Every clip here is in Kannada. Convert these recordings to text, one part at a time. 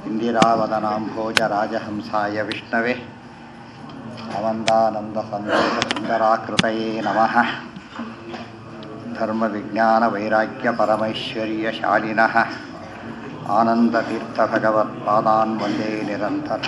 ಇಂದಿರಾವದನಾಂಭೋಜರಾಜಹಂಸಾಯ ವಿಷ್ಣವೆ ಅವನ್ದಾನಂದಸಂದರಾಕೃತಯೇ ನಮಃ ಧರ್ಮವಿಜ್ಞಾನವೈರಾಗ್ಯಪರಮೈಶ್ವರ್ಯಶಾಲಿನಃ ಆನಂದತೀರ್ಥಭಗವತ್ಪಾದಾನ್ ವಂದೇ ನಿರಂತರ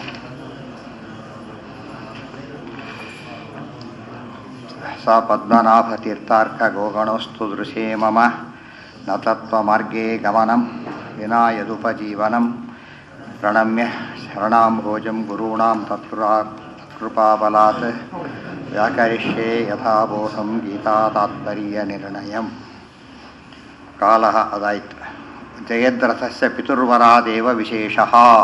ಸ ಪದ್ಮನಾಭತೀರ್ಥಾರ್ಕಗೋಗಣೋಸ್ತು ದೃಶೇ ಮಮ ನ ತತ್ವಮಾರ್ಗೇ ಗಮನಂ ವಿನಾ ಯದುಪಜೀವನಂ ಪ್ರಣಮ್ಯ ಶರಣಾಂಭೋಜಂ ಗುರುಣಾಂ ತತ್ಕೃಪಾ ಕೃಪಾಬಲಾತ್ ವ್ಯಾಕರಿಷ್ಯೆ ಯಥಾಬೋಧಂ ಗೀತಾತಾತ್ಪರ್ಯ ನಿರ್ಣಯಂ ಕಾಲ ಅದಾಯಿತು ಜಯದ್ರಥಸ್ಯ ಪಿತುರ್ವರಾದೇವ ವಿಶೇಷ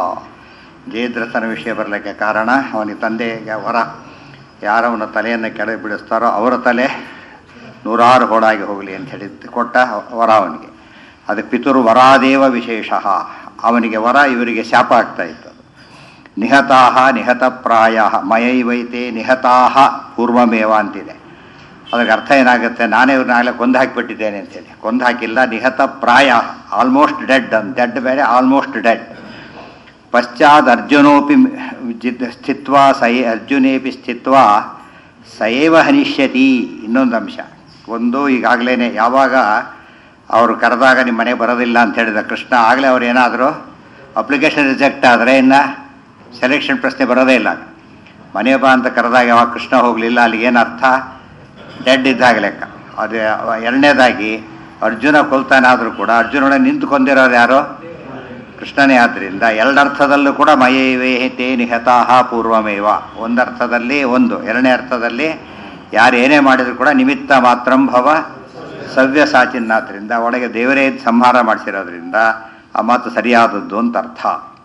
ಜಯದ್ರಥನ ವಿಷಯ ಬರಲಿಕ್ಕೆ ಕಾರಣ ಅವನಿಗೆ ತಂದೆಗೆ ವರ ಯಾರವನ ತಲೆಯನ್ನು ಕೆಳಗೆ ಬಿಡಿಸ್ತಾರೋ ಅವರ ತಲೆ ನೂರಾರು ಹೋಡಾಗಿ ಹೋಗಲಿ ಅಂತ ಹೇಳಿ ಕೊಟ್ಟ ವರ ಅವನಿಗೆ ಅದು ಪಿತುರು ವರಾದೇವ ವಿಶೇಷ ಅವನಿಗೆ ವರ ಇವರಿಗೆ ಶಾಪ ಆಗ್ತಾ ಇತ್ತು ನಿಹತಾಹ ನಿಹತಪ್ರಾಯ ಮಯೈವೈತೆ ನಿಹತಾಹ ಪೂರ್ವಮೇವ ಅಂತಿದೆ ಅದಕ್ಕೆ ಅರ್ಥ ಏನಾಗುತ್ತೆ ನಾನೇ ಇವ್ರನ್ನಾಗಲೇ ಕೊಂದು ಹಾಕಿಬಿಟ್ಟಿದ್ದೇನೆ ಅಂತೇಳಿ ಕೊಂದು ಹಾಕಿಲ್ಲ ನಿಹತ ಪ್ರಾಯ ಆಲ್ಮೋಸ್ಟ್ ಡೆಡ್ ಅಂತ ಡೆಡ್ ಬೇರೆ ಆಲ್ಮೋಸ್ಟ್ ಡೆಡ್ ಪಶ್ಚಾತ್ ಅರ್ಜುನೋಪಿ ಜಿದ್ ಸ್ಥಿತ್ವ ಸೈ ಅರ್ಜುನೇಪಿ ಸ್ಥಿತ್ವ ಸಯೇವ ಹನಿಷ್ಯತಿ ಇನ್ನೊಂದು ಅಂಶ ಒಂದು ಈಗಾಗಲೇ ಯಾವಾಗ ಅವರು ಕರೆದಾಗ ನಿಮ್ಮ ಮನೆಗೆ ಬರೋದಿಲ್ಲ ಅಂತ ಹೇಳಿದ ಕೃಷ್ಣ ಆಗಲೇ ಅವ್ರು ಏನಾದರೂ ಅಪ್ಲಿಕೇಶನ್ ರಿಜೆಕ್ಟ್ ಆದರೆ ಇನ್ನು ಸೆಲೆಕ್ಷನ್ ಪ್ರಶ್ನೆ ಬರೋದೇ ಇಲ್ಲ ಮನೆ ಬಾ ಅಂತ ಕರೆದಾಗ ಯಾವಾಗ ಕೃಷ್ಣ ಹೋಗಲಿಲ್ಲ ಅಲ್ಲಿಗೆ ಏನು ಅರ್ಥ ಡೆಡ್ ಇದ್ದಾಗ ಲೆಕ್ಕ ಅದು ಎರಡನೇದಾಗಿ ಅರ್ಜುನ ಕೊಲ್ತಾನಾದರೂ ಕೂಡ ಅರ್ಜುನೊಳಗೆ ನಿಂತು ಕೊಂದಿರೋರು ಯಾರು ಕೃಷ್ಣನೇ ಆದ್ದರಿಂದ ಎರಡರ್ಥದಲ್ಲೂ ಕೂಡ ಮಯೈವೇಹಿತೆ ನಿಹತಾಹ ಪೂರ್ವಮೇವ ಒಂದರ್ಥದಲ್ಲಿ ಒಂದು ಎರಡನೇ ಅರ್ಥದಲ್ಲಿ ಯಾರು ಏನೇ ಮಾಡಿದ್ರು ಕೂಡ ನಿಮಿತ್ತ ಮಾತ್ರಂ ಭವ ಸವ್ಯ ಸಾಚಿನ್ನಾದ್ರಿಂದ ಒಳಗೆ ದೇವರೇ ಸಂಹಾರ ಮಾಡಿಸಿರೋದ್ರಿಂದ ಆ ಮಾತು ಸರಿಯಾದದ್ದು ಅಂತ ಅರ್ಥ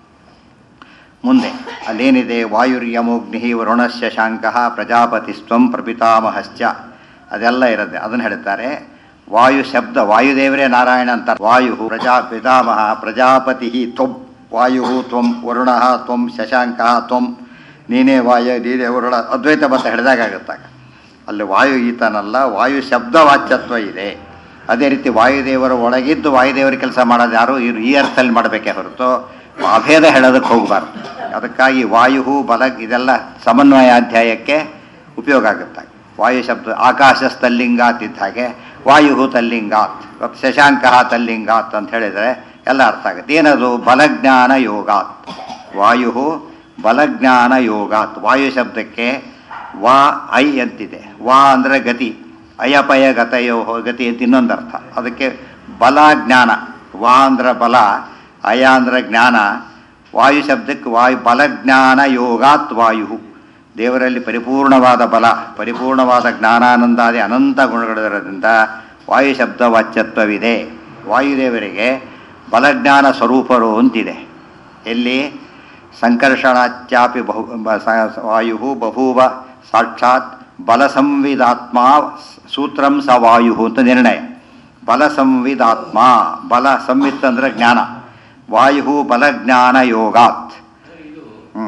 ಮುಂದೆ ಅಲ್ಲೇನಿದೆ ವಾಯುರ್ಯಮೋಗ್ನಿ ವರುಣಸ್ಯ ಶಾಂಕ ಪ್ರಜಾಪತಿಸ್ತ್ವಂ ಪ್ರಪಿತಾಮಹಶ್ಚ ಅದೆಲ್ಲ ಇರುತ್ತೆ ಅದನ್ನು ಹೇಳ್ತಾರೆ ವಾಯು ಶಬ್ದ ವಾಯುದೇವರೇ ನಾರಾಯಣ ಅಂತ ವಾಯು ಪ್ರಜಾ ಪಿತಾಮಹ ಪ್ರಜಾಪತಿ ತ್ವಂ ವಾಯು ತ್ವಂ ವರುಣ ತ್ವಂ ಶಶಾಂಕ ತ್ವಂ ನೀನೇ ವಾಯು ನೀನೇ ವರುಣ ಅದ್ವೈತ ಮತ ಹಿಡಿದಾಗುತ್ತಾಗ ಅಲ್ಲಿ ವಾಯು ಈತನಲ್ಲ ವಾಯು ಶಬ್ದ ವಾಚ್ಯತ್ವ ಇದೆ ಅದೇ ರೀತಿ ವಾಯುದೇವರ ಒಳಗಿದ್ದು ವಾಯುದೇವರ ಕೆಲಸ ಮಾಡೋದು ಯಾರು ಇವ್ರು ಈ ಅರ್ಥದಲ್ಲಿ ಮಾಡಬೇಕೇ ಹೊರತು ಅಭೇದ ಹೇಳೋದಕ್ಕೆ ಹೋಗಬಾರ್ದು ಅದಕ್ಕಾಗಿ ವಾಯು ಬಲ ಇದೆಲ್ಲ ಸಮನ್ವಯಾಧ್ಯಾಯಕ್ಕೆ ಉಪಯೋಗ ಆಗುತ್ತೆ ವಾಯು ಶಬ್ದ ಆಕಾಶ ತಲ್ಲಿಂಗಾತ್ ಇದ್ದ ಹಾಗೆ ವಾಯು ತಲ್ಲಿಂಗಾತ್ ಶಶಾಂಕ ತಲ್ಲಿಂಗಾತ್ ಅಂತ ಹೇಳಿದರೆ ಎಲ್ಲ ಅರ್ಥ ಆಗುತ್ತೆ ಏನದು ಬಲಜ್ಞಾನ ಯೋಗಾತ್ ವಾಯು ಬಲಜ್ಞಾನ ಯೋಗಾತ್ ವಾಯು ಶಬ್ದಕ್ಕೆ ವಾ ಐ ಅಂತಿದೆ ವಾ ಅಂದರೆ ಗತಿ ಅಯಪಯ ಗತಯೋ ಗತಿ ಅಂತ ಇನ್ನೊಂದು ಅರ್ಥ ಅದಕ್ಕೆ ಬಲ ಜ್ಞಾನ ವಾ ಅಂದ್ರೆ ಬಲ ಅಯ ಅಂದ್ರೆ ಜ್ಞಾನ ವಾಯು ಶಬ್ದಕ್ಕೆ ವಾಯು ಬಲಜ್ಞಾನ ಯೋಗಾತ್ ವಾಯು ದೇವರಲ್ಲಿ ಪರಿಪೂರ್ಣವಾದ ಬಲ ಪರಿಪೂರ್ಣವಾದ ಜ್ಞಾನಾನಂದಾದಿ ಅನಂತ ಗುಣಗಳಿರೋದ್ರಿಂದ ವಾಯು ಶಬ್ದ ವಾಚ್ಯತ್ವವಿದೆ ವಾಯುದೇವರಿಗೆ ಬಲಜ್ಞಾನ ಸ್ವರೂಪರು ಅಂತಿದೆ ಎಲ್ಲಿ ಸಂಕರ್ಷಣಾಚ್ಯಾಪಿ ಬಹು ವಾಯು ಬಭೂವ ಸಾಕ್ಷಾತ್ ಬಲ ಸಂವಿಧಾತ್ಮ ಸೂತ್ರಂ ಸ ವಾಯು ಅಂತ ನಿರ್ಣಯ ಬಲ ಸಂವಿಧಾತ್ಮ ಬಲ ಸಂವಿತ್ ಅಂದ್ರೆ ಜ್ಞಾನ ವಾಯು ಬಲಜ್ಞಾನ ಯೋಗಾತ್ ಹ್ಞೂ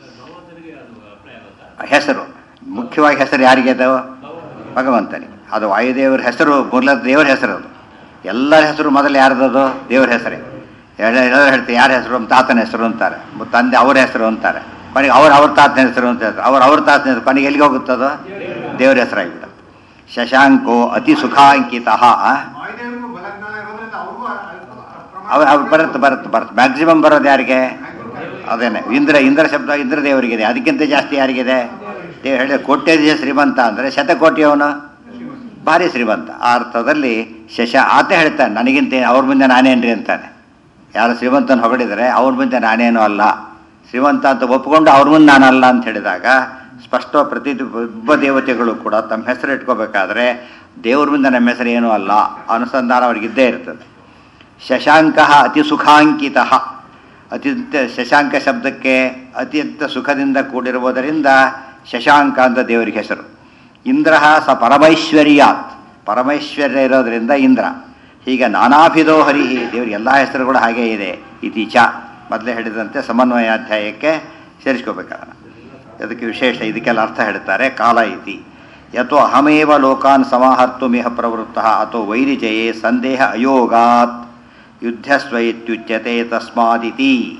ಹೆಸರು ಮುಖ್ಯವಾಗಿ ಹೆಸರು ಯಾರಿಗೆ ಅದು ಭಗವಂತನಿಗೆ ಅದು ವಾಯುದೇವರ ಹೆಸರು ಮೊದಲ ದೇವರ ಹೆಸರು ಅದು ಎಲ್ಲರ ಹೆಸರು ಮೊದಲು ಯಾರ್ದದು ದೇವರ ಹೆಸರೇ ಎಲ್ಲರೂ ಹೇಳ್ತಾರೆ ಯಾರ ಹೆಸರು ತಾತನ ಹೆಸರು ಅಂತಾರೆ ತಂದೆ ಅವ್ರ ಹೆಸರು ಅಂತಾರೆ ಕೊನೆಗೆ ಅವ್ರ ಅವ್ರ ತಾತನ ಹೆಸರು ಅಂತ ಹೇಳ್ತಾರೆ ಅವ್ರ ಅವ್ರ ತಾತನ ಹೆಸರು ಕೊನೆಗೆ ಎಲ್ಲಿಗೆ ಹೋಗುತ್ತದೋ ದೇವರ ಹೆಸರಾಗಿಬಿಡುತ್ತೆ ಶಶಾಂಕೋ ಅತಿ ಸುಖಾಂಕಿತ ಅವ್ರು ಅವ್ರು ಬರುತ್ತೆ ಬರುತ್ತೆ ಬರುತ್ತೆ ಮ್ಯಾಕ್ಸಿಮಮ್ ಬರೋದು ಯಾರಿಗೆ ಅದೇನೆ ಇಂದ್ರ ಇಂದ್ರ ಶಬ್ದ ಇಂದ್ರ ದೇವರಿಗಿದೆ ಅದಕ್ಕಿಂತ ಜಾಸ್ತಿ ಯಾರಿಗಿದೆ ದೇವ್ ಹೇಳಿ ಕೋಟ್ಯಾಧೀಶ ಶ್ರೀಮಂತ ಅಂದರೆ ಶತಕೋಟಿಯವನು ಭಾರಿ ಶ್ರೀಮಂತ ಆ ಅರ್ಥದಲ್ಲಿ ಶಶ ಆತ ಹೇಳ್ತಾನೆ ನನಗಿಂತ ಅವ್ರ ಮುಂದೆ ನಾನೇನ್ರಿ ಅಂತಾನೆ ಯಾರು ಶ್ರೀಮಂತನ ಹೊಗಳಿದರೆ ಅವ್ರ ಮುಂದೆ ನಾನೇನು ಅಲ್ಲ ಶ್ರೀಮಂತ ಅಂತ ಒಪ್ಕೊಂಡು ಅವ್ರ ಮುಂದೆ ನಾನಲ್ಲ ಅಂತ ಹೇಳಿದಾಗ ಸ್ಪಷ್ಟ ಪ್ರತಿ ಒಬ್ಬ ದೇವತೆಗಳು ಕೂಡ ತಮ್ಮ ಹೆಸರು ಇಟ್ಕೋಬೇಕಾದ್ರೆ ದೇವ್ರ ಮುಂದೆ ನಮ್ಮ ಹೆಸರು ಏನೂ ಅಲ್ಲ ಅನುಸಂಧಾನ ಅವ್ರಿಗಿದ್ದೇ ಇರ್ತದೆ ಶಶಾಂಕ ಅತಿ ಸುಖಾಂಕಿತ ಅತ್ಯಂತ ಶಶಾಂಕ ಶಬ್ದಕ್ಕೆ ಅತ್ಯಂತ ಸುಖದಿಂದ ಕೂಡಿರುವುದರಿಂದ ಶಶಾಂಕ ಅಂತ ದೇವರಿಗೆ ಹೆಸರು ಇಂದ್ರ ಸ ಪರಮೈಶ್ವರ್ಯಾತ್ ಪರಮೈಶ್ವರ್ಯ ಇರೋದರಿಂದ ಇಂದ್ರ ಹೀಗೆ ನಾನಾಭಿದೋ ಹರಿ ದೇವರಿಗೆ ಎಲ್ಲ ಹೆಸರುಗಳು ಹಾಗೇ ಇದೆ ಇತೀಚ ಮೊದಲೇ ಹೇಳಿದಂತೆ ಸಮನ್ವಯಾಧ್ಯಾಯಕ್ಕೆ ಸೇರಿಸ್ಕೋಬೇಕಾದ್ರೆ ಅದಕ್ಕೆ ವಿಶೇಷ ಇದಕ್ಕೆಲ್ಲ ಅರ್ಥ ಹೇಳ್ತಾರೆ ಕಾಲ ಇತಿ ಯಥೋ ಅಹಮೇವ ಲೋಕಾನ್ ಸಮಾಹರ್ತುಮಿಹ ಪ್ರವೃತ್ತ ಅಥೋ ವೈರಿಜಯೇ ಸಂದೇಹ ಅಯೋಗಾತ್ ಯುದ್ಧಸ್ವ ಇತ್ಯುಚ್ಯತೆ ತಸ್ಮಾದಿತಿ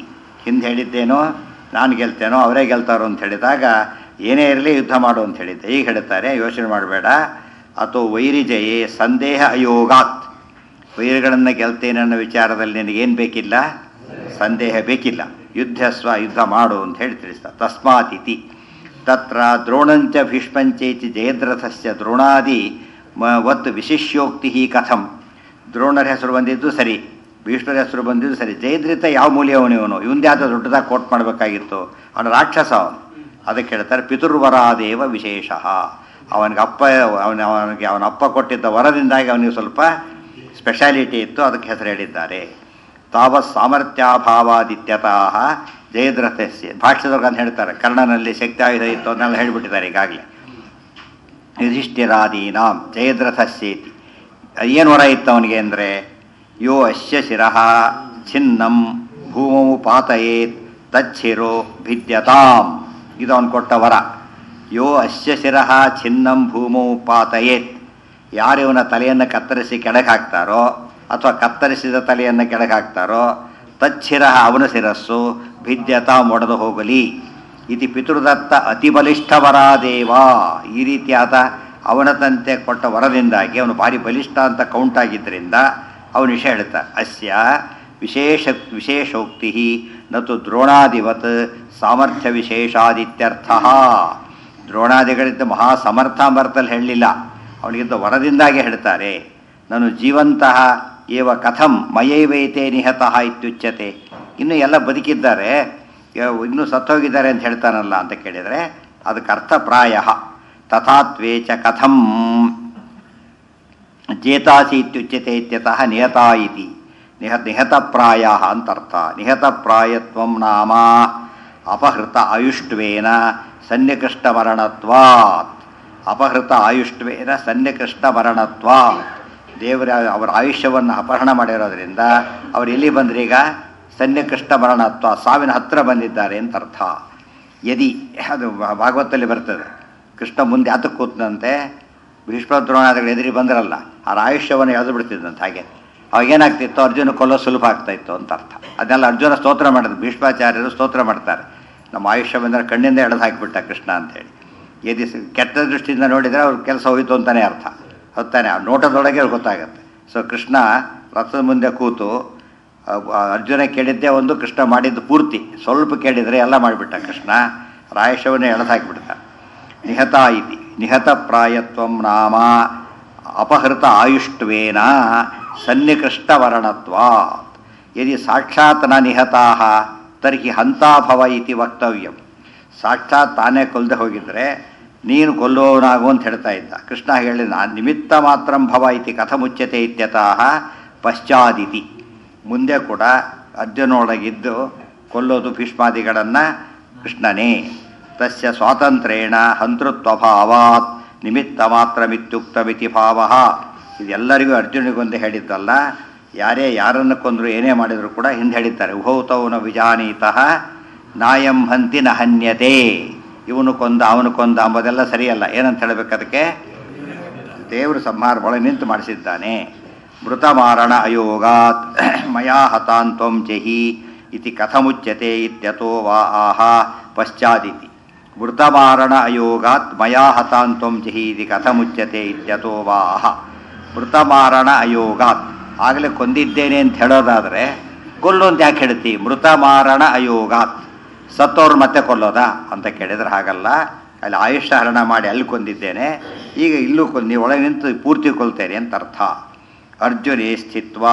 ಹಿಂದೆ ಹೇಳಿದ್ದೇನೋ ನಾನು ಗೆಲ್ತೇನೋ ಅವರೇ ಗೆಲ್ತಾರೋ ಅಂತ ಹೇಳಿದಾಗ ಏನೇ ಇರಲಿ ಯುದ್ಧ ಮಾಡು ಅಂತ ಹೇಳಿದ್ದೆ ಈಗ ಹೇಳ್ತಾರೆ ಯೋಚನೆ ಮಾಡಬೇಡ ಅಥವಾ ವೈರಿಜಯೇ ಸಂದೇಹ ಅಯೋಗಾತ್ ವೈರಿಗಳನ್ನು ಗೆಲ್ತೇನೆ ಅನ್ನೋ ವಿಚಾರದಲ್ಲಿ ನಿನಗೇನು ಬೇಕಿಲ್ಲ ಸಂದೇಹ ಬೇಕಿಲ್ಲ ಯುದ್ಧ ಸ್ವ ಯುದ್ಧ ಮಾಡು ಅಂತ ಹೇಳಿ ತಿಳಿಸ್ತಾರೆ ತಸ್ಮಾತ್ ಇತಿ ತತ್ರ ದ್ರೋಣಂಚ ಭೀಷ್ಮಂಚೇತಿ ಜಯದ್ರಥಸ್ಯ ದ್ರೋಣಾದಿ ಮ ವತ್ ವಿಶಿಷ್ಯೋಕ್ತಿ ಕಥಂ ದ್ರೋಣರ ಹೆಸರು ಬಂದಿದ್ದು ಸರಿ ಭೀಷ್ಮರ ಹೆಸರು ಬಂದಿದ್ದು ಸರಿ ಜಯದ್ರಿತ ಯಾವ ಮೂಲ್ಯವನು ಇವನು ಇವಂದು ಯಾವ್ದು ದೊಡ್ಡದಾಗಿ ಕೋಟ್ ಮಾಡಬೇಕಾಗಿತ್ತು ಅವನು ರಾಕ್ಷಸ ಅವನು ಅದಕ್ಕೆ ಹೇಳ್ತಾರೆ ಪಿತುರ್ವರಾದೇವ ವಿಶೇಷ ಅವನಿಗೆ ಅಪ್ಪ ಅವನ ಅವನಿಗೆ ಅವನ ಅಪ್ಪ ಕೊಟ್ಟಿದ್ದ ವರದಿಂದಾಗಿ ಅವನಿಗೆ ಸ್ವಲ್ಪ ಸ್ಪೆಷಾಲಿಟಿ ಇತ್ತು ಅದಕ್ಕೆ ಹೆಸರು ಹೇಳಿದ್ದಾರೆ ತಾವತ್ ಸಾಮರ್ಥ್ಯಾಭಾವಾದಿತ್ಯತಃ ಜಯದ್ರಥಸ್ಯ ಭಾಷ್ಯದವ್ರಿಗೆ ಅಂತ ಹೇಳ್ತಾರೆ ಕರ್ಣನಲ್ಲಿ ಶಕ್ತಿ ಆಯುಧ ಇತ್ತು ಅದನ್ನೆಲ್ಲ ಹೇಳಿಬಿಟ್ಟಿದ್ದಾರೆ ಈಗಾಗಲೇ ಯುಧಿಷ್ಠಿರಾದೀನಾಂ ಜಯದ್ರಥಸ್ಯೇತಿ ಏನು ವರ ಇತ್ತು ಅವನಿಗೆ ಅಂದರೆ ಯೋ ಅಶ್ಯ ಶಿರಃ ಛಿನ್ನಂ ಭೂಮೌ ಪಾತಯೇತ್ ತಚ್ಛಿರೋ ಭಿದ್ಯತಾಂ ಇದು ಅವನು ಕೊಟ್ಟ ವರ ಯೋ ಅಶ್ಯ ಶಿರಃ ಛಿನ್ನಂ ಭೂಮೌ ಪಾತಯೇತ್ ಯಾರು ಇವನ ತಲೆಯನ್ನು ಕತ್ತರಿಸಿ ಕೆಳಗೆ ಹಾಕ್ತಾರೋ ಅಥವಾ ಕತ್ತರಿಸಿದ ತಲೆಯನ್ನು ಕೆಳಗೆ ಹಾಕ್ತಾರೋ ತಚ್ಛಿರ ಅವನ ಶಿರಸ್ಸು ಭಿದ್ಯತಾ ಒಡೆದು ಹೋಗಲಿ ಇತಿ ಪಿತೃದತ್ತ ಅತಿ ಬಲಿಷ್ಠವರಾದೇವ ಈ ರೀತಿಯಾದ ಅವನದಂತೆ ಕೊಟ್ಟ ವರದಿಂದಾಗಿ ಅವನು ಭಾರಿ ಬಲಿಷ್ಠ ಅಂತ ಕೌಂಟ್ ಆಗಿದ್ದರಿಂದ ಅವನು ವಿಷಯ ಹೇಳ್ತಾರೆ ಅಸ್ಯ ವಿಶೇಷ ವಿಶೇಷೋಕ್ತಿ ನತು ದ್ರೋಣಾದಿವತ್ ಸಾಮರ್ಥ್ಯ ವಿಶೇಷಾದಿತ್ಯರ್ಥ ದ್ರೋಣಾದಿಗಳಿದ್ದ ಮಹಾ ಸಮರ್ಥಾಮರ್ಥಲ್ಲಿ ಹೇಳಲಿಲ್ಲ ಅವನಿಗಿದ್ದ ವರದಿಂದಾಗಿ ಹೇಳ್ತಾರೆ ನಾನು ಜೀವಂತಹ ಏವ ಕಥಂ ಮಯೈವೈತೆ ನಿಹತಃ ಇತ್ಯುಚ್ಯತೆ ಇನ್ನು ಎಲ್ಲ ಬದುಕಿದ್ದಾರೆ ಯ- ಇನ್ನೂ ಸತ್ತೋಗಿದ್ದಾರೆ ಅಂತ ಹೇಳ್ತಾನಲ್ಲ ಅಂತ ಕೇಳಿದರೆ ಅದಕ್ಕೆ ಅರ್ಥ ಪ್ರಾಯ ತಥಾತ್ವೇ ಚ ಕಥಂ ಜೇತಾಸಿ ಇತ್ಯುಚ್ಯತೆ ಇತ್ಯತಃ ನಿಹತಾ ಇತಿ ನಿಹ ನಿಹತಪ್ರಾಯ ಅಂತರ್ಥ ನಿಹತಪ್ರಾಯತ್ವಂ ನಾಮ ಅಪಹೃತ ಆಯುಷ್ಟ್ವೇನ ಸನ್ನಿಕೃಷ್ಟಮರಣತ್ವಾತ್ ಅಪಹೃತ ಆಯುಷ್ಟ್ವೇನ ಸನ್ನಿಕೃಷ್ಟಮರಣತ್ವಾತ್ ದೇವರ ಅವರ ಆಯುಷ್ಯವನ್ನು ಅಪಹರಣ ಮಾಡಿರೋದ್ರಿಂದ ಅವರು ಎಲ್ಲಿ ಬಂದ್ರೀಗ ಸನ್ನಿಕೃಷ್ಟ ಮರಣತ್ವ ಸಾವಿನ ಹತ್ತಿರ ಬಂದಿದ್ದಾರೆ ಅಂತ ಅರ್ಥ ಯದಿ ಅದು ಭಾ- ಭಾಗವತದಲ್ಲಿ ಬರ್ತದೆ ಕೃಷ್ಣ ಮುಂದೆ ಆತಕ್ಕೆ ಕೂತಂತೆ ಭೀಷ್ಮ ದ್ರೋಣಾದಿಗಳು ಎದುರಿ ಬಂದ್ರಲ್ಲ ಅವ್ರ ಆಯುಷ್ಯವನ್ನು ಎಳೆದು ಬಿಡ್ತಿದ್ದಂತೆ ಹಾಗೆ ಅವಾಗೇನಾಗ್ತಿತ್ತು ಅರ್ಜುನ ಕೊಲ್ಲೋ ಸುಲಭ ಆಗ್ತಾ ಇತ್ತು ಅಂತ ಅರ್ಥ ಅದನ್ನೆಲ್ಲ ಅರ್ಜುನ ಸ್ತೋತ್ರ ಮಾಡಿದ್ರು ಭೀಷ್ಮಾಚಾರ್ಯರು ಸ್ತೋತ್ರ ಮಾಡ್ತಾರೆ ನಮ್ಮ ಆಯುಷ್ಯ ಬಂದರೆ ಕಣ್ಣಿಂದ ಎಳೆದು ಹಾಕಿಬಿಟ್ಟ ಕೃಷ್ಣ ಅಂತೇಳಿ ಯದಿ ಸ- ಕೆಟ್ಟ ದೃಷ್ಟಿಯಿಂದ ನೋಡಿದರೆ ಅವ್ರ ಕೆಲಸ ಹೋಯಿತು ಅಂತಲೇ ಅರ್ಥ ಹೊತ್ತಾನೆ ಆ ನೋಟದೊಳಗೆ ಅವ್ರಿಗೆ ಗೊತ್ತಾಗುತ್ತೆ ಸೊ ಕೃಷ್ಣ ರಥದ ಮುಂದೆ ಕೂತು ಆ, ಆ, ಅರ್ಜುನ ಕೇಳಿದ್ದೇ ಒಂದು ಕೃಷ್ಣ ಮಾಡಿದ್ದು ಪೂರ್ತಿ ಸ್ವಲ್ಪ ಕೇಳಿದರೆ ಎಲ್ಲ ಮಾಡಿಬಿಟ್ಟ ಕೃಷ್ಣ ರಾಯಶವನ್ನೇ ಎಳೆದು ಹಾಕಿಬಿಡ್ತ ನಿಹತ ಇತಿ ನಿಹತ ಪ್ರಾಯತ್ವಂ ನಾಮ ಅಪಹೃತ ಆಯುಷ್ಟ್ವೇನ ಸನ್ನಿಕೃಷ್ಟವರ್ಣತ್ವಾತ್ ಯದಿ ಸಾಕ್ಷಾತ್ ನ ನಿಹತಾ ತರ್ಹಿ ಹಂತಾಭವ ಇತಿ ವಕ್ತವ್ಯಂ ಸಾಕ್ಷಾತ್ ತಾನೇ ಕೊಲ್ಲದೆ ಹೋಗಿದ್ರೆ ನೀನು ಕೊಲ್ಲೋನಾಗು ಅಂತ ಹೇಳ್ತಾ ಇದ್ದ ಕೃಷ್ಣ ಹೇಳಿ ನಾನು ನಿಮಿತ್ತ ಮಾತ್ರ ಭವ ಇತಿ ಕಥಮುಚ್ಯತೆ ಇತ್ಯತಃ ಪಶ್ಚಾದಿತಿ ಮುಂದೆ ಕೂಡ ಅರ್ಜುನೊಳಗಿದ್ದು ಕೊಲ್ಲೋದು ಭೀಷ್ಮಾದಿಗಳನ್ನು ಕೃಷ್ಣನೇ ತಸ್ಯ ಸ್ವಾತಂತ್ರ್ಯೇಣ ಹಂತೃತ್ವಭಾವಾತ್ ನಿಮಿತ್ತ ಮಾತ್ರ ಮಿತ್ಯುಕ್ತಮಿತಿ ಭಾವ ಇದೆಲ್ಲರಿಗೂ ಅರ್ಜುನಿಗೊಂದು ಹೇಳಿದ್ದಲ್ಲ ಯಾರೇ ಯಾರನ್ನು ಕೊಂದರು ಏನೇ ಮಾಡಿದರೂ ಕೂಡ ಹಿಂದೆ ಹೇಳಿದ್ದಾರೆ ಉಭೌತೌನ ವಿಜಾನೀತಃ ನಾಯಂ ಹಂತಿ ನ ಹನ್ಯತೆ ಇವನು ಕೊಂದ ಅವನು ಕೊಂದ ಅಂಬೋದೆಲ್ಲ ಸರಿಯಲ್ಲ ಏನಂತ ಹೇಳಬೇಕು ಅದಕ್ಕೆ ದೇವರು ಸಂಹಾರ ಒಳಗೆ ನಿಂತು ಮಾಡಿಸಿದ್ದಾನೆ ಮೃತ ಮಾರಣ ಅಯೋಗಾತ್ ಮಯಾ ಹತಾಂತ್ವಂ ಜಹಿ ಇತಿ ಕಥಮುಚ್ಯತೆ ಇತ್ಯತೋ ವಾ ಆಹ ಪಶ್ಚಾದಿತಿ ಮೃತ ಮಾರಣ ಅಯೋಗಾತ್ ಮಯಾ ಹತಾಂತ್ವಂ ಜಹಿ ಇತಿ ಕಥಮುಚ್ಯತೆ ಇತ್ಯತೋ ವಾ ಆಹ ಮೃತ ಮಾರಣ ಅಯೋಗಾತ್ ಆಗಲೇ ಕೊಂದಿದ್ದೇನೆ ಅಂತ ಹೇಳೋದಾದರೆ ಕೊಲ್ಲು ಅಂತ ಯಾಕೆ ಹೇಳ್ತಿ ಮೃತ ಮಾರಣ ಅಯೋಗಾತ್ ಸತ್ತವ್ರು ಮತ್ತೆ ಕೊಲ್ಲೋದಾ ಅಂತ ಕೇಳಿದ್ರೆ ಹಾಗಲ್ಲ ಅಲ್ಲಿ ಆಯುಷ್ಯ ಹರಣ ಮಾಡಿ ಅಲ್ಲಿ ಕೊಂದಿದ್ದೇನೆ ಈಗ ಇಲ್ಲೂ ಕೊಂದು ನೀವು ಒಳಗೆ ನಿಂತು ಪೂರ್ತಿ ಕೊಲ್ತೇನೆ ಅಂತ ಅರ್ಥ ಅರ್ಜುನೇ ಸ್ಥಿತ್ವ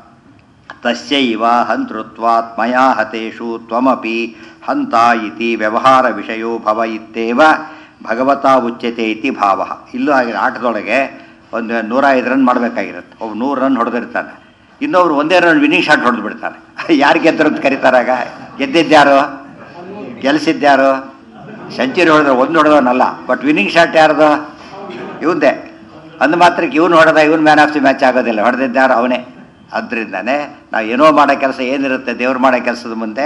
ತಸ್ಯೈವ ಹಂತೃತ್ವಾತ್ ಮಯಾ ಹತೇಷು ತ್ವಮಪಿ ಹಂತ ಇತಿ ವ್ಯವಹಾರ ವಿಷಯೋ ಭವ ಇತ್ತೇವ ಭಗವತಾ ಉಚ್ಯತೆ ಇತಿ ಭಾವ ಇಲ್ಲೂ ಹಾಗೆ ಆಟದೊಳಗೆ ಒಂದು ನೂರ ಐದು ರನ್ ಮಾಡಬೇಕಾಗಿರುತ್ತೆ ಒಬ್ಬ ನೂರು ರನ್ ಹೊಡೆದಿರ್ತಾನೆ ಇನ್ನೊಬ್ರು ಒಂದೇ ರನ್ ವಿನಿಂಗ್ ಶಾಟ್ ಹೊಡೆದು ಬಿಡ್ತಾನೆ ಯಾರು ಗೆದ್ದರು ಅಂತ ಕರೀತಾರಾಗ ಗೆದ್ದಿದ್ದ್ಯಾರು ಗೆಲ್ಸಿದ್ದ್ಯಾರು ಸೆಂಚುರಿ ಹೊಡೆದ್ರೆ ಒಂದು ಹೊಡೆದವನಲ್ಲ ಬಟ್ ವಿನ್ನಿಂಗ್ ಶಾಟ್ ಯಾರ್ದು ಇವಂದೇ ಅಂದ ಮಾತ್ರಕ್ಕೆ ಇವನು ಹೊಡೆದ ಇವನು ಮ್ಯಾನ್ ಆಫ್ ದಿ ಮ್ಯಾಚ್ ಆಗೋದಿಲ್ಲ ಹೊಡೆದಿದ್ದಾರು ಅವನೇ ಅದರಿಂದನೇ ನಾವು ಏನೋ ಮಾಡೋ ಕೆಲಸ ಏನಿರುತ್ತೆ ದೇವ್ರು ಮಾಡೋ ಕೆಲಸದ ಮುಂದೆ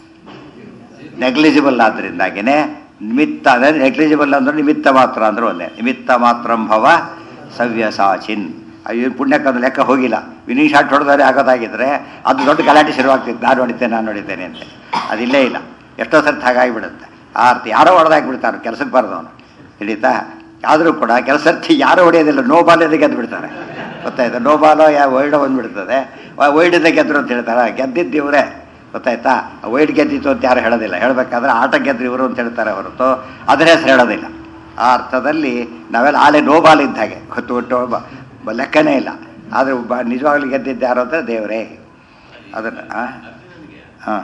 ನೆಗ್ಲಿಜಿಬಲ್ ಆದ್ದರಿಂದಾಗಿನೇ ನಿಮಿತ್ತ ಅದೇ ನೆಗ್ಲಿಜಿಬಲ್ ಅಂದ್ರೆ ನಿಮಿತ್ತ ಮಾತ್ರ ಅಂದ್ರೆ ಒಂದೇ ನಿಮಿತ್ತ ಮಾತ್ರಂ ಭವ ಸವ್ಯಸಾಚಿನ್ ಅಯ್ಯೋ ಪುಣ್ಯಕ್ಕಂದು ಲೆಕ್ಕ ಹೋಗಿಲ್ಲ ವಿನಿಂಗ್ ಶಾಟ್ ಹೊಡೆದವರೆ ಆಗೋದಾಗಿದ್ರೆ ಅದು ದೊಡ್ಡ ಗಲಾಟೆ ಶುರುವಾಗ್ತಿತ್ತು ನಾನು ಹೊಡಿತೇನೆ ನಾನು ಹೊಡಿತೇನೆ ಅಂತ ಅದಿಲ್ಲೇ ಇಲ್ಲ ಎಷ್ಟೋ ಸರ್ತಿ ಹಾಗಾಗಿಬಿಡುತ್ತೆ ಆ ಅರ್ಥ ಯಾರೋ ಹೊಡೆದಾಗ್ಬಿಡ್ತಾರೆ ಕೆಲಸಕ್ಕೆ ಬರೆದವನು ಹಿಡಿತಾ ಆದರೂ ಕೂಡ ಕೆಲಸ ಸರ್ತಿ ಯಾರು ಹೊಡೆಯೋದಿಲ್ಲ ನೋ ಬಾಲಲ್ಲಿ ಗೆದ್ದು ಬಿಡ್ತಾರೆ ಗೊತ್ತಾಯ್ತಾ ನೋ ಬಾಲೋ ಯಾ ವೈಡ್ ಬಂದ್ಬಿಡ್ತದೆ ವೈಡಿಂದ ಗೆದ್ರು ಅಂತ ಹೇಳ್ತಾರೆ ಗೆದ್ದಿದ್ದು ಇವರೇ ಗೊತ್ತಾಯ್ತಾ ವೈಡ್ ಗೆದ್ದಿತ್ತು ಅಂತ ಯಾರು ಹೇಳೋದಿಲ್ಲ ಹೇಳಬೇಕಾದ್ರೆ ಆಟ ಗೆದ್ರು ಇವರು ಅಂತ ಹೇಳ್ತಾರೆ ಹೊರತು ಅದರ ಹೆಸರು ಹೇಳೋದಿಲ್ಲ ಆ ಅರ್ಥದಲ್ಲಿ ನಾವೆಲ್ಲ ಆಲೆ ನೋ ಬಾಲ್ ಇದ್ದ ಹಾಗೆ ಗೊತ್ತು ಒಟ್ಟು ಬ- ಬ- ಲೆಕ್ಕನೇ ಇಲ್ಲ ಆದರೆ ಬ ನಿಜವಾಗ್ಲೂ ಗೆದ್ದಿದ್ದು ಯಾರು ಅಂದರೆ ದೇವರೇ ಅದನ್ನು ಹಾಂ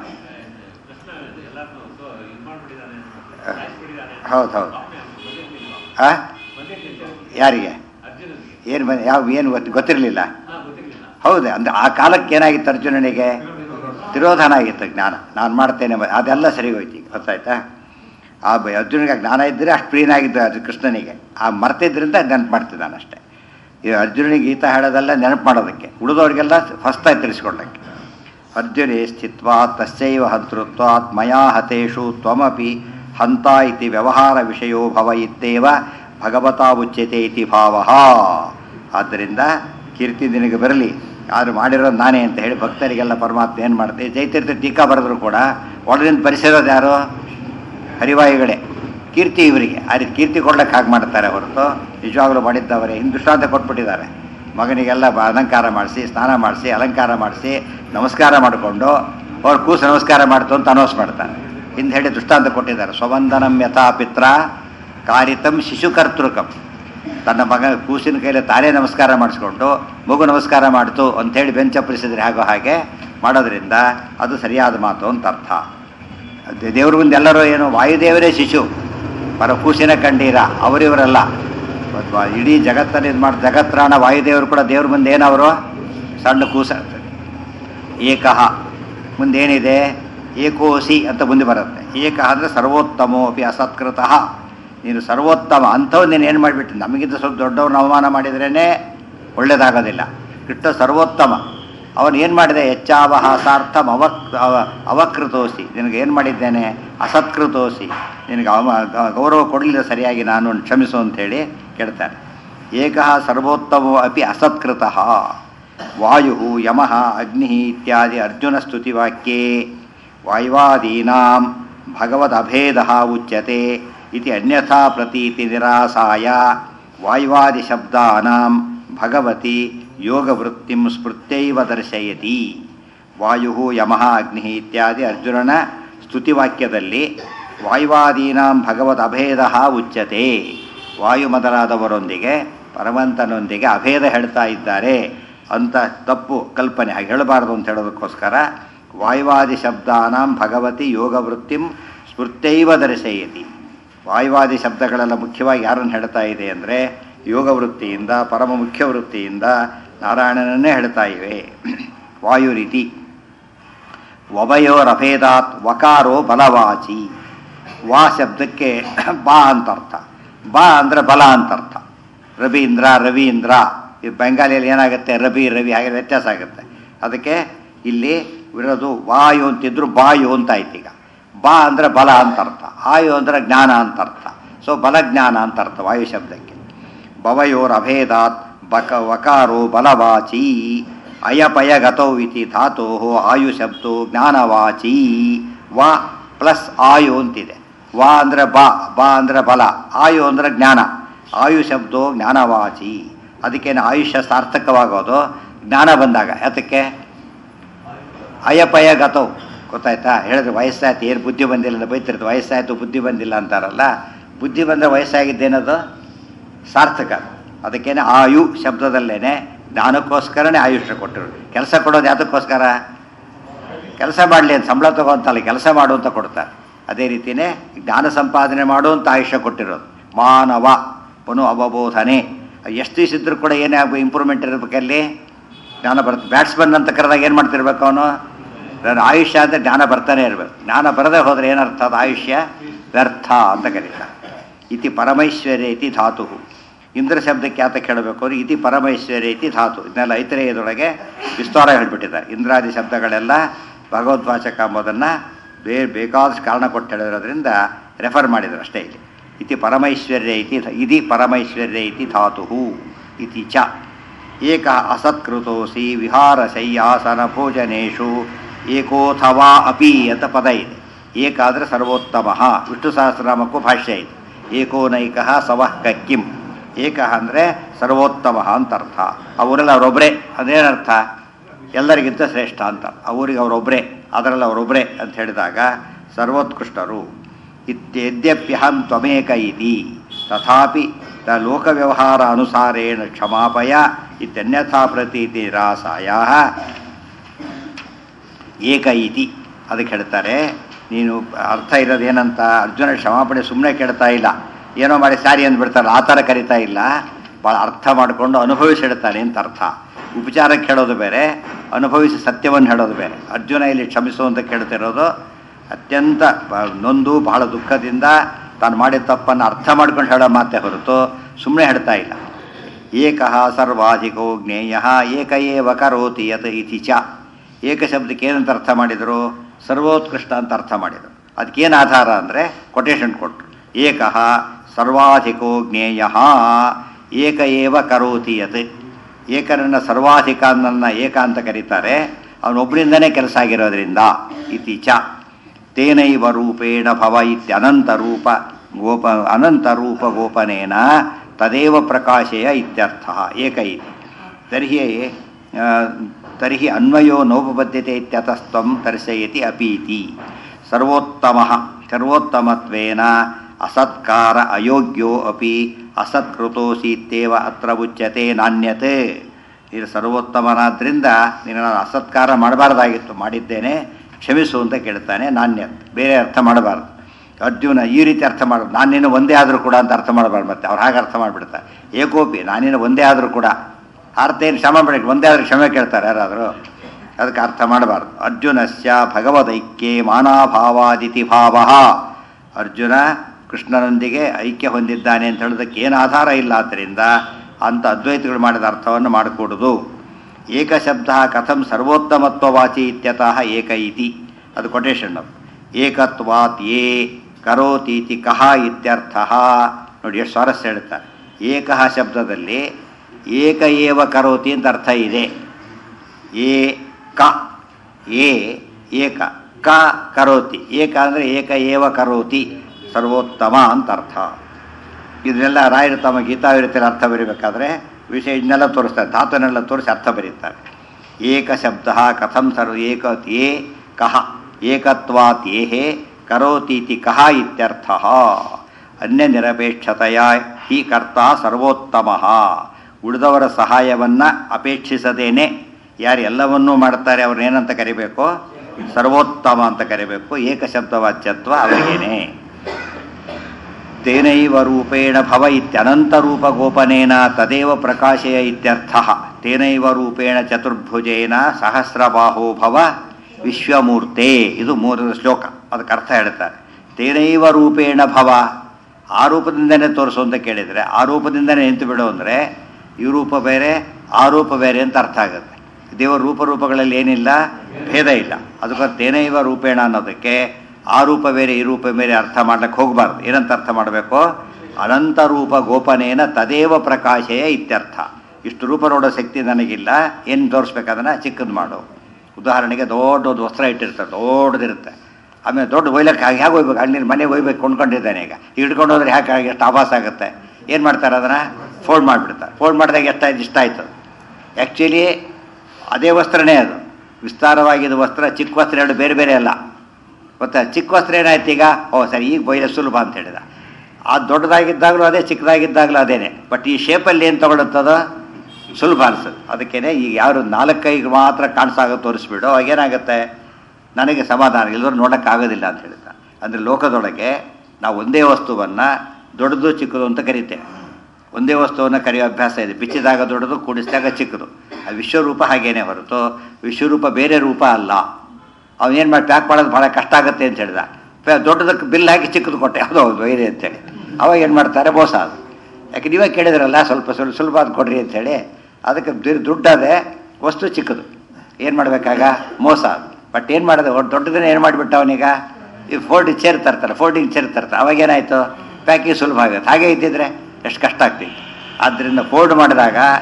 ಹೌದು ಹೌದು ಆ ಯಾರಿಗೆ ಏನು ಬಂದ ಯಾವ ಏನು ಗೊತ್ತು ಗೊತ್ತಿರಲಿಲ್ಲ ಹೌದು ಅಂದರೆ ಆ ಕಾಲಕ್ಕೆ ಏನಾಗಿತ್ತು ಅರ್ಜುನನಿಗೆ ತಿರೋಧಾನ ಆಗಿತ್ತು ಜ್ಞಾನ ನಾನು ಮಾಡ್ತೇನೆ ಬ- ಅದೆಲ್ಲ ಸರಿ ಹೋಯ್ತು ಈಗ ಗೊತ್ತಾಯ್ತಾ ಆ ಬ- ಅರ್ಜುನಿಗೆ ಜ್ಞಾನ ಇದ್ದರೆ ಅಷ್ಟು ಪ್ರಿಯನಾಗಿದ್ದು ಅದು ಕೃಷ್ಣನಿಗೆ ಆ ಮರ್ತಿದ್ರಿಂದ ನೆನಪು ಮಾಡ್ತಿದ್ದಾನೆ ಅಷ್ಟೇ ಈ ಅರ್ಜುನಿಗೆ ಗೀತ ಹೇಳೋದೆಲ್ಲ ನೆನಪು ಮಾಡೋದಕ್ಕೆ ಉಳಿದವ್ರಿಗೆಲ್ಲ ಹೊಸ್ತಾಗಿ ತಿಳಿಸ್ಕೊಡೋಕ್ಕೆ ಅರ್ಜುನೇ ಸ್ಥಿತ್ವಾ ತಸ್ಯೈವ ಹಂತೃತ್ವಾತ್ ಮಯಾ ಹತೇಷು ತ್ವಮಪಿ ಹಂತ ಇತಿ ವ್ಯವಹಾರ ವಿಷಯೋ ಭವ ಇತ್ತೇವ ಭಗವತಾ ಉಚ್ಯತೆ ಇತಿ ಭಾವ ಆದ್ದರಿಂದ ಕೀರ್ತಿ ನಿನಗೆ ಬರಲಿ ಯಾರು ಮಾಡಿರೋದು ನಾನೇ ಅಂತ ಹೇಳಿ ಭಕ್ತರಿಗೆಲ್ಲ ಪರಮಾತ್ಮ ಏನು ಮಾಡ್ತೆ ಜೈತೀರ್ಥ ಟೀಕಾ ಬರೆದ್ರು ಕೂಡ ಒಳಗಿಂದ ಪರಿಸಿರೋದು ಯಾರು ಹರಿವಾಯುಗಳೇ ಕೀರ್ತಿ ಇವರಿಗೆ ಆ ರೀತಿ ಕೀರ್ತಿ ಕೊಡ್ಲಿಕ್ಕೆ ಹಾಗೆ ಮಾಡ್ತಾರೆ ಹೊರತು ನಿಜವಾಗ್ಲೂ ಮಾಡಿದ್ದವರೇ ಇನ್ನು ದೃಷ್ಟಾಂತ ಕೊಟ್ಬಿಟ್ಟಿದ್ದಾರೆ ಮಗನಿಗೆಲ್ಲ ಬ- ಅಲಂಕಾರ ಮಾಡಿಸಿ ಸ್ನಾನ ಮಾಡಿಸಿ ಅಲಂಕಾರ ಮಾಡಿಸಿ ನಮಸ್ಕಾರ ಮಾಡಿಕೊಂಡು ಅವ್ರು ಕೂಸು ನಮಸ್ಕಾರ ಮಾಡ್ತು ಅಂತ ಅನೌನ್ಸ್ ಮಾಡ್ತಾರೆ ಹಿಂದೆ ಹೇಳಿ ದೃಷ್ಟಾಂತ ಕೊಟ್ಟಿದ್ದಾರೆ ಸ್ವವಂದನಂ ಯಥಾ ಪಿತ್ರ ಕಾರಿತಂ ಶಿಶುಕರ್ತೃಕಂ ತನ್ನ ಮಗ ಕೂಸಿನ ಕೈಲಿ ತಾನೇ ನಮಸ್ಕಾರ ಮಾಡಿಸ್ಕೊಂಡು ಮಗು ನಮಸ್ಕಾರ ಮಾಡ್ತು ಅಂಥೇಳಿ ಬೆಂಚಪ್ಪರಿಸಿದ್ರೆ ಹಾಗೋ ಹಾಗೆ ಮಾಡೋದ್ರಿಂದ ಅದು ಸರಿಯಾದ ಮಾತು ಅಂತ ಅರ್ಥ ದೇ- ದೇವ್ರ ಮುಂದೆ ಎಲ್ಲರೂ ಏನು ವಾಯುದೇವರೇ ಶಿಶು ಪರ ಕೂಸಿನ ಕಂಡೀರ ಅವರಿವರಲ್ಲ ಅಥವಾ ಇಡೀ ಜಗತ್ತಲ್ಲಿ ಇದು ಮಾಡಿ ಜಗತ್ರಾಣ ವಾಯುದೇವರು ಕೂಡ ದೇವ್ರ ಮುಂದೆ ಏನವರು ಸಣ್ಣ ಕೂಸ ಏಕಃ ಮುಂದೇನಿದೆ ಏಕೋಸಿ ಅಂತ ಮುಂದೆ ಬರುತ್ತೆ ಏಕಃ ಅಂದರೆ ಸರ್ವೋತ್ತಮೋ ಅಪಿ ಅಸತ್ಕೃತಃ ನೀನು ಸರ್ವೋತ್ತಮ ಅಂಥವ್ ನೀನು ಏನು ಮಾಡಿಬಿಟ್ಟು ನಮಗಿಂತ ಸ್ವಲ್ಪ ದೊಡ್ಡವ್ರನ್ನ ಅವಮಾನ ಮಾಡಿದ್ರೇ ಒಳ್ಳೇದಾಗೋದಿಲ್ಲ ಕೃಷ್ಣ ಸರ್ವೋತ್ತಮ ಅವನು ಏನು ಮಾಡಿದೆ ಹೆಚ್ಚಾವಹಾಸಾರ್ಥಂ ಅವಕ್ ಅವ- ಅವಕೃತೋಸಿ ನಿನಗೆ ಏನು ಮಾಡಿದ್ದೇನೆ ಅಸತ್ಕೃತೋಸಿ ನಿನಗೆ ಅವ ಗೌರವ ಕೊಡಲಿಲ್ಲ ಸರಿಯಾಗಿ ನಾನು ಕ್ಷಮಿಸು ಅಂತೇಳಿ ಕೇಳ್ತಾನೆ ಏಕಃ ಸರ್ವೋತ್ತಮೋ ಅಪಿ ಅಸತ್ಕೃತಃ ವಾಯು ಯಮಃ ಅಗ್ನಿ ಇತ್ಯಾದಿ ಅರ್ಜುನ ಸ್ತುತಿವಾಕ್ಯೇ ವಾಯುವಾದೀನಾಂ ಭಗವದಭೇದ ಉಚ್ಯತೆ ಇತಿ ಅನ್ಯಥಾ ಪ್ರತೀತಿ ನಿರಾಸಾಯ ವಾಯುವಾದಿಶಬ್ದಾನಾಂ ಭಗವತಿ ಯೋಗವೃತ್ತಿಂ ಸ್ಮೃತ್ಯೈವ ದರ್ಶಯತಿ ವಾಯು ಯಮಃ ಅಗ್ನಿ ಇತ್ಯಾದಿ ಅರ್ಜುನನ ಸ್ತುತಿವಾಕ್ಯದಲ್ಲಿ ವಾಯುವಾದೀನಾಂ ಭಗವದ್ ಅಭೇದ ಉಚ್ಯತೆ ವಾಯು ಮೊದಲಾದವರೊಂದಿಗೆ ಪರಮಂತನೊಂದಿಗೆ ಅಭೇದ ಹೇಳ್ತಾ ಇದ್ದಾರೆ ಅಂತ ತಪ್ಪು ಕಲ್ಪನೆ ಹಾಗೆ ಹೇಳಬಾರ್ದು ಅಂತ ಹೇಳೋದಕ್ಕೋಸ್ಕರ ವಾಯುವಾದಿ ಶಬ್ದಾನಾಂ ಭಗವತಿ ಯೋಗವೃತ್ತಿಂ ಸ್ಮೃತ್ಯೈವ ದರ್ಶಯತಿ ವಾಯುವಾದಿ ಶಬ್ದಗಳೆಲ್ಲ ಮುಖ್ಯವಾಗಿ ಯಾರನ್ನು ಹೇಳ್ತಾ ಇದೆ ಅಂದರೆ ಯೋಗ ವೃತ್ತಿಯಿಂದ ಪರಮ ಮುಖ್ಯ ವೃತ್ತಿಯಿಂದ ನಾರಾಯಣನನ್ನೇ ಹೇಳ್ತಾ ಇವೆ ವಾಯು ರೀತಿ ವಭಯೋರಭೇದಾತ್ ವಕಾರೋ ಬಲವಾಚಿ ವಾ ಶಬ್ದಕ್ಕೆ ಬಾ ಅಂತ ಅರ್ಥ ಬಾ ಅಂದರೆ ಬಲ ಅಂತ ಅರ್ಥ ರವೀಂದ್ರ ರವೀಂದ್ರ ಈ ಬೆಂಗಾಲಿಯಲ್ಲಿ ಏನಾಗುತ್ತೆ ರವಿ ರವಿ ಹಾಗೆ ವ್ಯತ್ಯಾಸ ಆಗುತ್ತೆ ಅದಕ್ಕೆ ಇಲ್ಲಿ ಇರೋದು ವಾಯು ಅಂತಿದ್ರು ಬಾಯು ಅಂತ ಆಯ್ತು ಈಗ ಬಾ ಅಂದರೆ ಬಲ ಅಂತ ಅರ್ಥ ಆಯು ಅಂದರೆ ಜ್ಞಾನ ಅಂತ ಅರ್ಥ ಸೊ ಬಲಜ್ಞಾನ ಅಂತ ಅರ್ಥ ವಾಯು ಶಬ್ದಕ್ಕೆ ಭವಯೋರ್ ಅಭೇದಾತ್ ಬಕ ವಕಾರೋ ಬಲವಾಚಿ ಅಯಪಯ ಗತೌ ಇತಿ ಧಾತೋ ಆಯು ಶಬ್ದೋ ಜ್ಞಾನವಾಚಿ ವ ಪ್ಲಸ್ ಆಯು ಅಂತಿದೆ ವ ಅಂದರೆ ಬಾ ಬಾ ಅಂದರೆ ಬಲ ಆಯು ಅಂದರೆ ಜ್ಞಾನ ಆಯು ಶಬ್ದೋ ಜ್ಞಾನವಾಚಿ ಅದಕ್ಕೇನು ಆಯುಷ್ಯ ಸಾರ್ಥಕವಾಗೋದು ಜ್ಞಾನ ಬಂದಾಗ ಯಾತಕ್ಕೆ ಅಯಪಯ ಗತವು ಗೊತ್ತಾಯ್ತಾ ಹೇಳಿದ್ರೆ ವಯಸ್ಸಾಯ್ತು ಏನು ಬುದ್ಧಿ ಬಂದಿಲ್ಲ ಅಂತ ಬೈತಿರ್ತಾರೆ ವಯಸ್ಸಾಯ್ತು ಬುದ್ಧಿ ಬಂದಿಲ್ಲ ಅಂತಾರಲ್ಲ ಬುದ್ಧಿ ಬಂದರೆ ವಯಸ್ಸಾಗಿದ್ದೇನದು ಸಾರ್ಥಕ ಅದಕ್ಕೇನೆ ಆಯು ಶಬ್ದದಲ್ಲೇನೆ ಜ್ಞಾನಕ್ಕೋಸ್ಕರನೇ ಆಯುಷ್ಯ ಕೊಟ್ಟರು ಕೆಲಸ ಕೊಡೋದು ಯಾತಕ್ಕೋಸ್ಕರ ಕೆಲಸ ಮಾಡಲಿ ಅಂತ ಸಂಬಳ ತಗೋಂತಲ್ಲ ಕೆಲಸ ಮಾಡು ಅಂತ ಕೊಡ್ತಾರೆ ಅದೇ ರೀತಿಯೇ ಜ್ಞಾನ ಸಂಪಾದನೆ ಮಾಡುವಂಥ ಆಯುಷ್ಯ ಕೊಟ್ಟಿರೋದು ಮಾನವ ಪುನು ಅವಬೋಧನೆ ಎಷ್ಟು ದಿವಸ ಇದ್ರೂ ಕೂಡ ಏನೇ ಆಗಬೇಕು ಇಂಪ್ರೂವ್ಮೆಂಟ್ ಇರಬೇಕಲ್ಲಿ ಜ್ಞಾನ ಬರುತ್ತೆ ಬ್ಯಾಟ್ಸ್ಮನ್ ಅಂತ ಕರೆದಾಗ ಏನು ಮಾಡ್ತಿರ್ಬೇಕು ಅವನು ನನ್ನ ಆಯುಷ್ಯ ಅಂದರೆ ಜ್ಞಾನ ಬರ್ತಾನೆ ಇರಬೇಕು ಜ್ಞಾನ ಬರದೇ ಹೋದರೆ ಏನರ್ಥ ಅದು ಆಯುಷ್ಯ ವ್ಯರ್ಥ ಅಂತ ಕರೀತಾರೆ ಇತಿ ಪರಮೈಶ್ವರ್ಯ ಇತಿ ಧಾತು ಇಂದ್ರ ಶಬ್ದಕ್ಕೆ ಯಾತ ಕೇಳಬೇಕು ಅಂದ್ರೆ ಇತಿ ಪರಮೈಶ್ವರ್ಯ ಇತಿ ಧಾತು ಇದನ್ನೆಲ್ಲ ಐತರೇಯದೊಳಗೆ ವಿಸ್ತಾರ ಹೇಳಿಬಿಟ್ಟಿದ್ದಾರೆ ಇಂದ್ರಾದಿ ಶಬ್ದಗಳೆಲ್ಲ ಭಗವದ್ವಾಚಕ ಎಂಬುದನ್ನು ಬೇರೆ ಬೇಕಾದಷ್ಟು ಕಾರಣ ಕೊಟ್ಟು ಹೇಳಿರೋದ್ರಿಂದ ರೆಫರ್ ಮಾಡಿದ್ರು ಅಷ್ಟೇ ಇಲ್ಲಿ ಇತಿ ಪರಮೈಶ್ವರ್ಯ ಇತಿ ಧ- ಇದಿ ಪರಮೈಶ್ವರ್ಯ ಇತಿ ಧಾತು ಇತಿ ಚ ಏಕ ಅಸತ್ಕೃತೋಸಿ ವಿಹಾರ ಶಯ್ಯಾಸನ ಭೋಜನೇಶು ಏಕೋಥವಾ ಅಪಿ ಅಂತ ಪದ ಇದೆ ಏಕ ಅಂದರೆ ಸರ್ವೋತ್ತಮ ವಿಷ್ಣು ಸಹಸ್ರನಾಮಕ್ಕೂ ಭಾಷ್ಯ ಇದೆ ಏಕೋನೈಕ ಸವಃ ಕಿಂ ಏಕ ಅಂದರೆ ಸರ್ವೋತ್ತಮ ಅಂತ ಅರ್ಥ ಅವರೆಲ್ಲ ಅವರೊಬ್ಬರೇ ಅದೇನರ್ಥ ಎಲ್ಲರಿಗಿಂತ ಶ್ರೇಷ್ಠ ಅಂತ ಅವರಿಗೆ ಅವರೊಬ್ಬರೇ ಅದರಲ್ಲಿ ಅವರೊಬ್ಬರೇ ಅಂತ ಹೇಳಿದಾಗ ಸರ್ವೋತ್ಕೃಷ್ಟರು ಇತ್ಯದ್ಯಪ್ಯಹಂ ತ್ವಮೇಕ ಇತಿ ತಥಾಪಿ ತ ಲೋಕವ್ಯವಹಾರ ಅನುಸಾರೇಣ ಕ್ಷಮಾಪಯ ಇತ್ಯನ್ಯಥಾ ಪ್ರತೀತಿ ನಿರಾಸಾಯ ಏಕ ಇತಿ ಅದಕ್ಕೆ ಹೇಳ್ತಾರೆ ನೀನು ಅರ್ಥ ಇರೋದೇನಂತ ಅರ್ಜುನ ಕ್ಷಮಾಪಣೆ ಸುಮ್ಮನೆ ಕೇಳ್ತಾ ಇಲ್ಲ ಏನೋ ಮಾಡಿ ಸಾರಿ ಅಂದ್ಬಿಡ್ತಾರೆ ಆ ಥರ ಕರಿತಾ ಇಲ್ಲ ಭಾಳ ಅರ್ಥ ಮಾಡಿಕೊಂಡು ಅನುಭವಿಸಿಡ್ತಾನೆ ಅಂತ ಅರ್ಥ ಉಪಚಾರಕ್ಕೆ ಹೇಳೋದು ಬೇರೆ ಅನುಭವಿಸಿ ಸತ್ಯವನ್ನು ಹೇಳೋದು ಬೇರೆ ಅರ್ಜುನ ಇಲ್ಲಿ ಕ್ಷಮಿಸು ಅಂತ ಕೇಳ್ತಿರೋದು ಅತ್ಯಂತ ಬ- ನೊಂದು ಬಹಳ ದುಃಖದಿಂದ ತಾನು ಮಾಡಿದ ತಪ್ಪನ್ನು ಅರ್ಥ ಮಾಡ್ಕೊಂಡು ಹೇಳೋ ಮಾತೇ ಹೊರತು ಸುಮ್ಮನೆ ಹೇಳ್ತಾ ಇಲ್ಲ ಏಕಃ ಸರ್ವಾಧಿಕೋ ಜ್ಞೇಯ ಏಕ ಏವ ಕರೋತಿ ಯತ್ ಇತಿ ಚ ಏಕ ಶಬ್ದಕ್ಕೆ ಏನಂತ ಅರ್ಥ ಮಾಡಿದರು ಸರ್ವೋತ್ಕೃಷ್ಟ ಅಂತ ಅರ್ಥ ಮಾಡಿದರು ಅದಕ್ಕೇನು ಆಧಾರ ಅಂದರೆ ಕೊಟೇಶನ್ ಕೊಟ್ಟರು ಏಕಃ ಸರ್ವಾಧಿಕೋ ಜ್ಞೇಯ ಏಕ ಏವ ಕರೋತಿ ಯತ್ ಏಕನನ್ನ ಸರ್ವಾಧಿಕ ನನ್ನ ಏಕ ಅಂತ ಕರೀತಾರೆ ಅವನೊಬ್ಬರಿಂದನೇ ಕೆಲಸ ಆಗಿರೋದ್ರಿಂದ ಇತಿ ಚ ತೇನೈವ ರೂಪೇಣ ಭವ ಇತ್ಯನಂತ ರೂಪ ಗೋಪ ಅನಂತ ರೂಪ ಗೋಪನೇನ ತದೇವ ಪ್ರಕಾಶಯ ಇತ್ಯರ್ಥ ಏಕ ಇತಿ ತರ್ಹಿ ಆ, ತರ್ಹಿ ಅನ್ವಯೋ ನೋಪಬದ್ಧತೆ ಇತ್ಯತಸ್ತ್ವಂ ದರ್ಶಯತಿ ಅಪೀತಿ ಸರ್ವೋತ್ತಮ ಸರ್ವೋತ್ತಮತ್ವೇನ ಅಸತ್ಕಾರ ಅಯೋಗ್ಯೋ ಅಪಿ ಅಸತ್ಕೃತೋಸೀತ್ಯೇವ ಅತ್ರ ಉಚ್ಯತೆ ನಾಣ್ಯತೆ ನೀನು ಸರ್ವೋತ್ತಮನಾದ್ರಿಂದ ನೀನು ನಾನು ಅಸತ್ಕಾರ ಮಾಡಬಾರ್ದಾಗಿತ್ತು ಮಾಡಿದ್ದೇನೆ ಕ್ಷಮಿಸು ಅಂತ ಕೇಳ್ತಾನೆ ನಾಣ್ಯತ್ ಬೇರೆ ಅರ್ಥ ಮಾಡಬಾರ್ದು ಅರ್ಜುನ ಈ ರೀತಿ ಅರ್ಥ ಮಾಡೋದು ನಾನೇನು ಒಂದೇ ಆದರೂ ಕೂಡ ಅಂತ ಅರ್ಥ ಮಾಡಬಾರ್ದು ಮತ್ತೆ ಅವ್ರು ಹಾಗೆ ಅರ್ಥ ಮಾಡಿಬಿಡ್ತಾರೆ ಏಕೋಪಿ ನಾನೇನು ಒಂದೇ ಆದರೂ ಕೂಡ ಅರ್ಥ ಏನು ಕ್ಷಮ ಬಿಡಕ್ಕೆ ಒಂದೇ ಆದರೂ ಕ್ಷಮೆ ಕೇಳ್ತಾರೆ ಯಾರಾದರೂ ಅದಕ್ಕೆ ಅರ್ಥ ಮಾಡಬಾರ್ದು ಅರ್ಜುನಸ್ಯ ಭಗವದೈಕ್ಯೆ ಮಾನಾಭಾವಾದಿತಿ ಭಾವ ಅರ್ಜುನ ಕೃಷ್ಣನೊಂದಿಗೆ ಐಕ್ಯ ಹೊಂದಿದ್ದಾನೆ ಅಂತ ಹೇಳೋದಕ್ಕೆ ಏನು ಆಧಾರ ಇಲ್ಲ ಆದ್ದರಿಂದ ಅಂಥ ಅದ್ವೈತಗಳು ಮಾಡಿದ ಅರ್ಥವನ್ನು ಮಾಡಿಕೊಡುದು ಏಕಶಬ್ದ ಕಥಂ ಸರ್ವೋತ್ತಮತ್ವವಾಚಿ ಇತ್ಯತಃ ಏಕ ಇತಿ ಅದು ಕೊಟೇಶನ್ ಅದು ಏಕತ್ವಾತ್ ಏ ಕರೋತೀತಿ ಕಹ ಇತ್ಯರ್ಥ ನೋಡಿ ಎಷ್ಟು ಸ್ವಾರಸ್ಯ ಹೇಳ್ತಾರೆ ಏಕಃ ಶಬ್ದದಲ್ಲಿ ಏಕ ಏವ ಕರೋತಿ ಅಂತ ಅರ್ಥ ಇದೆ ಏ ಕ ಏ ಏಕ ಕ ಕರೋತಿ ಏಕ ಅಂದರೆ ಏಕ ಏವ ಕರೋತಿ ಸರ್ವೋತ್ತಮ ಅಂತ ಅರ್ಥ ಇದನ್ನೆಲ್ಲ ರಾಯರು ತಮ್ಮ ಗೀತಾವಿರತಿಯಲ್ಲಿ ಅರ್ಥ ಬರೀಬೇಕಾದ್ರೆ ವಿಷಯ ಇದನ್ನೆಲ್ಲ ತೋರಿಸ್ತಾರೆ ಧಾತುನೆಲ್ಲ ತೋರಿಸಿ ಅರ್ಥ ಬರೀತಾರೆ ಏಕ ಶಬ್ದ ಕಥಂ ಸರ್ವ ಏಕ ಏ ಕಹ ಏಕತ್ವಾತ್ ಏಹೇ ಕರೋತೀತಿ ಕಹ ಇತ್ಯರ್ಥ ಅನ್ಯ ನಿರಪೇಕ್ಷತೆಯ ಹಿ ಕರ್ತ ಸರ್ವೋತ್ತಮ ಉಳಿದವರ ಸಹಾಯವನ್ನು ಅಪೇಕ್ಷಿಸದೇನೆ ಯಾರು ಎಲ್ಲವನ್ನೂ ಮಾಡ್ತಾರೆ ಅವ್ರನ್ನೇನಂತ ಕರಿಬೇಕು ಸರ್ವೋತ್ತಮ ಅಂತ ಕರಿಬೇಕು ಏಕಶಬ್ದವಾಚ್ಯತ್ವ ಅವರಿಗೇನೆ ತೇನೈವ ರೂಪೇಣ ಭವ ಇತ್ಯನಂತರೂಪ ಗೋಪನೇನ ತದೇವ ಪ್ರಕಾಶಯ ಇತ್ಯರ್ಥ ತೇನೈವ ರೂಪೇಣ ಚತುರ್ಭುಜೇನ ಸಹಸ್ರಬಾಹೋ ಭವ ವಿಶ್ವಮೂರ್ತೆ ಇದು ಮೂರನೇ ಶ್ಲೋಕ ಅದಕ್ಕೆ ಅರ್ಥ ಹೇಳ್ತಾರೆ ತೇನೈವ ರೂಪೇಣ ಭವ ಆ ರೂಪದಿಂದನೇ ತೋರಿಸು ಅಂತ ಕೇಳಿದರೆ ಆ ರೂಪದಿಂದನೇ ನಿಂತು ಬಿಡು ಅಂದರೆ ಈ ರೂಪ ಬೇರೆ ಆ ರೂಪ ಬೇರೆ ಅಂತ ಅರ್ಥ ಆಗುತ್ತೆ ದೇವರ ರೂಪಗಳಲ್ಲಿ ಏನಿಲ್ಲ ಭೇದ ಇಲ್ಲ ಅದಕ್ಕೋಸ್ಕರ ತೇನೈವ ರೂಪೇಣ ಅನ್ನೋದಕ್ಕೆ ಆ ರೂಪ ಬೇರೆ ಈ ರೂಪ ಬೇರೆ ಅರ್ಥ ಮಾಡ್ಲಿಕ್ಕೆ ಹೋಗಬಾರ್ದು ಏನಂತ ಅರ್ಥ ಮಾಡಬೇಕು ಅನಂತ ರೂಪ ಗೋಪನೇನ ತದೇವ ಪ್ರಕಾಶಯ ಇತ್ಯರ್ಥ ಇಷ್ಟು ರೂಪ ನೋಡೋ ಶಕ್ತಿ ನನಗಿಲ್ಲ ಏನು ತೋರಿಸ್ಬೇಕದನ್ನು ಚಿಕ್ಕದು ಮಾಡು ಉದಾಹರಣೆಗೆ ದೊಡ್ಡದು ವಸ್ತ್ರ ಇಟ್ಟಿರ್ತಾರೆ ದೊಡ್ಡದಿರುತ್ತೆ ಆಮೇಲೆ ದೊಡ್ಡ ಒಯ್ಲಕ್ಕೆ ಹೇಗೆ ಹೋಗ್ಬೇಕು ಹಣ್ಣಿನ ಮನೆಗೆ ಹೋಗ್ಬೇಕು ಕೊಂಡ್ಕೊಂಡಿದ್ದಾನೆ ಈಗ ಹಿಡ್ಕೊಂಡು ಹೋದ್ರೆ ಯಾಕೆ ಎಷ್ಟು ಆಭಾಸ ಆಗುತ್ತೆ ಏನು ಮಾಡ್ತಾರೆ ಅದನ್ನು ಫೋಲ್ಡ್ ಮಾಡಿಬಿಡ್ತಾರೆ ಫೋಲ್ಡ್ ಮಾಡಿದಾಗ ಎಷ್ಟಾಯ್ತು ಇಷ್ಟ ಆಯಿತು ಆ್ಯಕ್ಚುಲಿ ಅದೇ ವಸ್ತ್ರನೇ ಅದು ವಿಸ್ತಾರವಾಗಿದ್ದ ವಸ್ತ್ರ ಚಿಕ್ಕ ವಸ್ತ್ರ ಎರಡು ಬೇರೆ ಬೇರೆ ಅಲ್ಲ ಗೊತ್ತಾ ಚಿಕ್ಕ ವಸ್ತ್ರ ಏನಾಯ್ತು ಈಗ ಓ ಸರಿ ಈಗ ಬೈಲ ಸುಲಭ ಅಂತ ಹೇಳಿದ ಆ ದೊಡ್ಡದಾಗಿದ್ದಾಗಲೂ ಅದೇ ಚಿಕ್ಕದಾಗಿದ್ದಾಗಲೂ ಅದೇನೆ ಬಟ್ ಈ ಶೇಪಲ್ಲಿ ಏನು ತಗೊಳುತ್ತದೋ ಸುಲಭ ಅನ್ಸುತ್ತೆ ಅದಕ್ಕೇನೆ ಈಗ ಯಾರು ನಾಲ್ಕೈಗೆ ಮಾತ್ರ ಕಾಣಿಸಾಗೋ ತೋರಿಸ್ಬಿಡು ಅವಾಗೇನಾಗುತ್ತೆ ನನಗೆ ಸಮಾಧಾನ ಇಲ್ಲದ್ರೆ ನೋಡೋಕ್ಕಾಗೋದಿಲ್ಲ ಅಂತ ಹೇಳ್ತಾ ಅಂದರೆ ಲೋಕದೊಳಗೆ ನಾವು ಒಂದೇ ವಸ್ತುವನ್ನು ದೊಡ್ಡದು ಚಿಕ್ಕದು ಅಂತ ಕರಿತೇವೆ ಒಂದೇ ವಸ್ತುವನ್ನು ಕರೆಯೋ ಅಭ್ಯಾಸ ಇದೆ ಬಿಚ್ಚಿದಾಗ ದೊಡ್ಡದು ಕೂಡಿಸಿದಾಗ ಚಿಕ್ಕದು ಅದು ವಿಶ್ವರೂಪ ಹಾಗೇನೆ ಹೊರತು ವಿಶ್ವರೂಪ ಬೇರೆ ರೂಪ ಅಲ್ಲ ಅವನೇನು ಮಾಡಿ ಪ್ಯಾಕ್ ಮಾಡೋದು ಭಾಳ ಕಷ್ಟ ಆಗುತ್ತೆ ಅಂತ ಹೇಳಿದ ಪ್ಯಾ ದೊಡ್ಡದಕ್ಕೆ ಬಿಲ್ ಹಾಕಿ ಚಿಕ್ಕದು ಕೊಟ್ಟೆ ಯಾವುದೋ ಒಂದು ವೈರಿ ಅಂತೇಳಿ ಅವಾಗ ಏನು ಮಾಡ್ತಾರೆ ಮೋಸ ಅದು ಯಾಕೆ ನೀವೇ ಕೇಳಿದ್ರಲ್ಲ ಸ್ವಲ್ಪ ಸ್ವಲ್ಪ ಸುಲಭ ಅದು ಕೊಡ್ರಿ ಅಂತೇಳಿ ಅದಕ್ಕೆ ದು- ದುಡ್ಡದೆ ವಸ್ತು ಚಿಕ್ಕದು ಏನು ಮಾಡಬೇಕಾಗ ಮೋಸ ಅದು ಬಟ್ ಏನು ಮಾಡಿದೆ ದೊಡ್ಡದನ್ನ ಏನು ಮಾಡಿಬಿಟ್ಟ ಅವನೀಗ ಈ ಫೋಲ್ಡಿಂಗ್ ಚೇರ್ ತರ್ತಾರೆ ಫೋಲ್ಡಿಂಗ್ ಚೇರ್ ತರ್ತಾರೆ ಅವಾಗ ಏನಾಯಿತು ಪ್ಯಾಕಿಂಗ್ ಸುಲಭ ಆಗುತ್ತೆ ಹಾಗೆ ಇದ್ದಿದ್ರೆ ಎಷ್ಟು ಕಷ್ಟ ಆಗ್ತಿತ್ತು ಆದ್ದರಿಂದ ಫೋಲ್ಡ್ ಮಾಡಿದಾಗ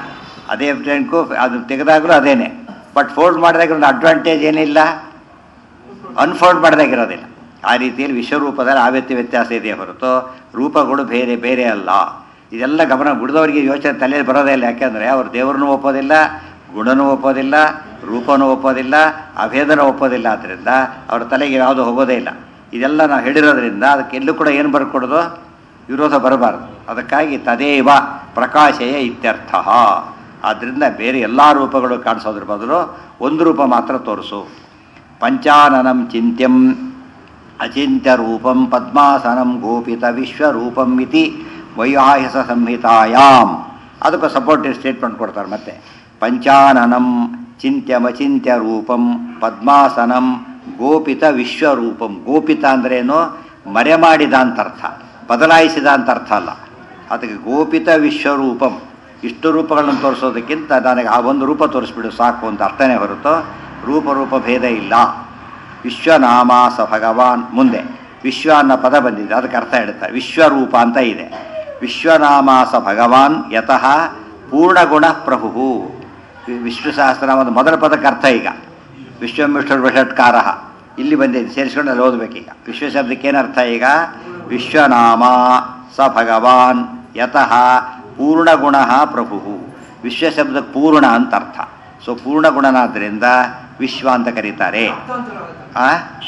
ಅದೇ ಟ್ಯಾಂಕು ಅದು ತೆಗೆದಾಗಲೂ ಅದೇನೆ ಬಟ್ ಫೋಲ್ಡ್ ಮಾಡಿದಾಗ ಒಂದು ಅಡ್ವಾಂಟೇಜ್ ಏನಿಲ್ಲ ಅನ್ಫೋಲ್ಡ್ ಮಾಡಿದಾಗಿರೋದಿಲ್ಲ ಆ ರೀತಿಯಲ್ಲಿ ವಿಶ್ವರೂಪದಲ್ಲಿ ಆ ವ್ಯಕ್ತಿ ವ್ಯತ್ಯಾಸ ಇದೆ ಹೊರತು ರೂಪಗಳು ಬೇರೆ ಬೇರೆ ಅಲ್ಲ ಇದೆಲ್ಲ ಗಮನ ಬಿಡಿದವರಿಗೆ ಯೋಚನೆ ತಲೆಯಲ್ಲಿ ಬರೋದೇ ಇಲ್ಲ ಯಾಕೆಂದರೆ ಅವ್ರು ದೇವ್ರನ್ನೂ ಒಪ್ಪೋದಿಲ್ಲ ಗುಣನೂ ಒಪ್ಪೋದಿಲ್ಲ ರೂಪನೂ ಒಪ್ಪೋದಿಲ್ಲ ಅಭೇದನೂ ಒಪ್ಪೋದಿಲ್ಲ ಆದ್ದರಿಂದ ಅವ್ರ ತಲೆಗೆ ಯಾವುದು ಹೋಗೋದೇ ಇಲ್ಲ ಇದೆಲ್ಲ ನಾವು ಹೇಳಿರೋದ್ರಿಂದ ಅದಕ್ಕೆ ಎಲ್ಲೂ ಕೂಡ ಏನು ಬರ್ಕೊಡೋದು ವಿರೋಧ ಬರಬಾರ್ದು ಅದಕ್ಕಾಗಿ ತದೇವ ಪ್ರಕಾಶಯ ಇತ್ಯರ್ಥ ಆದ್ದರಿಂದ ಬೇರೆ ಎಲ್ಲ ರೂಪಗಳು ಕಾಣಿಸೋದ್ರ ಬದಲು ಒಂದು ರೂಪ ಮಾತ್ರ ತೋರಿಸು ಪಂಚಾನನಂ ಚಿಂತ್ಯಂ ಅಚಿಂತ್ಯ ರೂಪಂ ಪದ್ಮಾಸನಂ ಗೋಪಿತ ವಿಶ್ವರೂಪಂ ಇತಿ ವೈವಾಹಿಸ ಸಂಹಿತಾಯಾಮ್ ಅದಕ್ಕೆ ಸಪೋರ್ಟಿವ್ ಸ್ಟೇಟ್ಮೆಂಟ್ ಕೊಡ್ತಾರೆ ಮತ್ತೆ ಪಂಚಾನನಂ ಚಿಂತ್ಯಮಚಿಂತ್ಯ ರೂಪಂ ಪದ್ಮಾಸನಂ ಗೋಪಿತ ವಿಶ್ವರೂಪಂ ಗೋಪಿತ ಅಂದ್ರೇನು ಮರೆ ಮಾಡಿದ ಅಂತ ಅರ್ಥ ಬದಲಾಯಿಸಿದ ಅಂತ ಅರ್ಥ ಅಲ್ಲ ಅದಕ್ಕೆ ಗೋಪಿತ ವಿಶ್ವರೂಪಂ ಇಷ್ಟು ರೂಪಗಳನ್ನು ತೋರಿಸೋದಕ್ಕಿಂತ ನನಗೆ ಆ ಒಂದು ರೂಪ ತೋರಿಸ್ಬಿಡು ಸಾಕು ಅಂತ ಅರ್ಥನೇ ಹೊರತು ರೂಪ ರೂಪ ಭೇದ ಇಲ್ಲ ವಿಶ್ವನಾಮ ಸ ಭಗವಾನ್ ಮುಂದೆ ವಿಶ್ವ ಅನ್ನೋ ಪದ ಬಂದಿದೆ ಅದಕ್ಕೆ ಅರ್ಥ ಹೇಳ್ತಾರೆ ವಿಶ್ವರೂಪ ಅಂತ ಇದೆ ವಿಶ್ವನಾಮ ಸ ಭಗವಾನ್ ಯತಃ ಪೂರ್ಣಗುಣ ಪ್ರಭು ವಿಷ್ಣು ಸಹಸ್ರನಾಮದ ಮೊದಲ ಪದಕ್ಕೆ ಅರ್ಥ ಈಗ ವಿಶ್ವಮಿಷ್ಠರ್ ವಿಷಟ್ಕಾರ ಇಲ್ಲಿ ಬಂದಿದೆ ಸೇರಿಸ್ಕೊಂಡು ಅಲ್ಲಿ ಓದಬೇಕೀಗ ವಿಶ್ವ ಶಬ್ದಕ್ಕೆ ಏನು ಅರ್ಥ ಈಗ ವಿಶ್ವನಾಮ ಸ ಭಗವಾನ್ ಯತಃ ಪೂರ್ಣಗುಣ ಪ್ರಭು ವಿಶ್ವ ಶಬ್ದಕ್ಕೆ ಪೂರ್ಣ ಅಂತ ಅರ್ಥ ಸೊ ಪೂರ್ಣಗುಣನಾದ್ದರಿಂದ ವಿಶ್ವ ಅಂತ ಕರೀತಾರೆ ಆ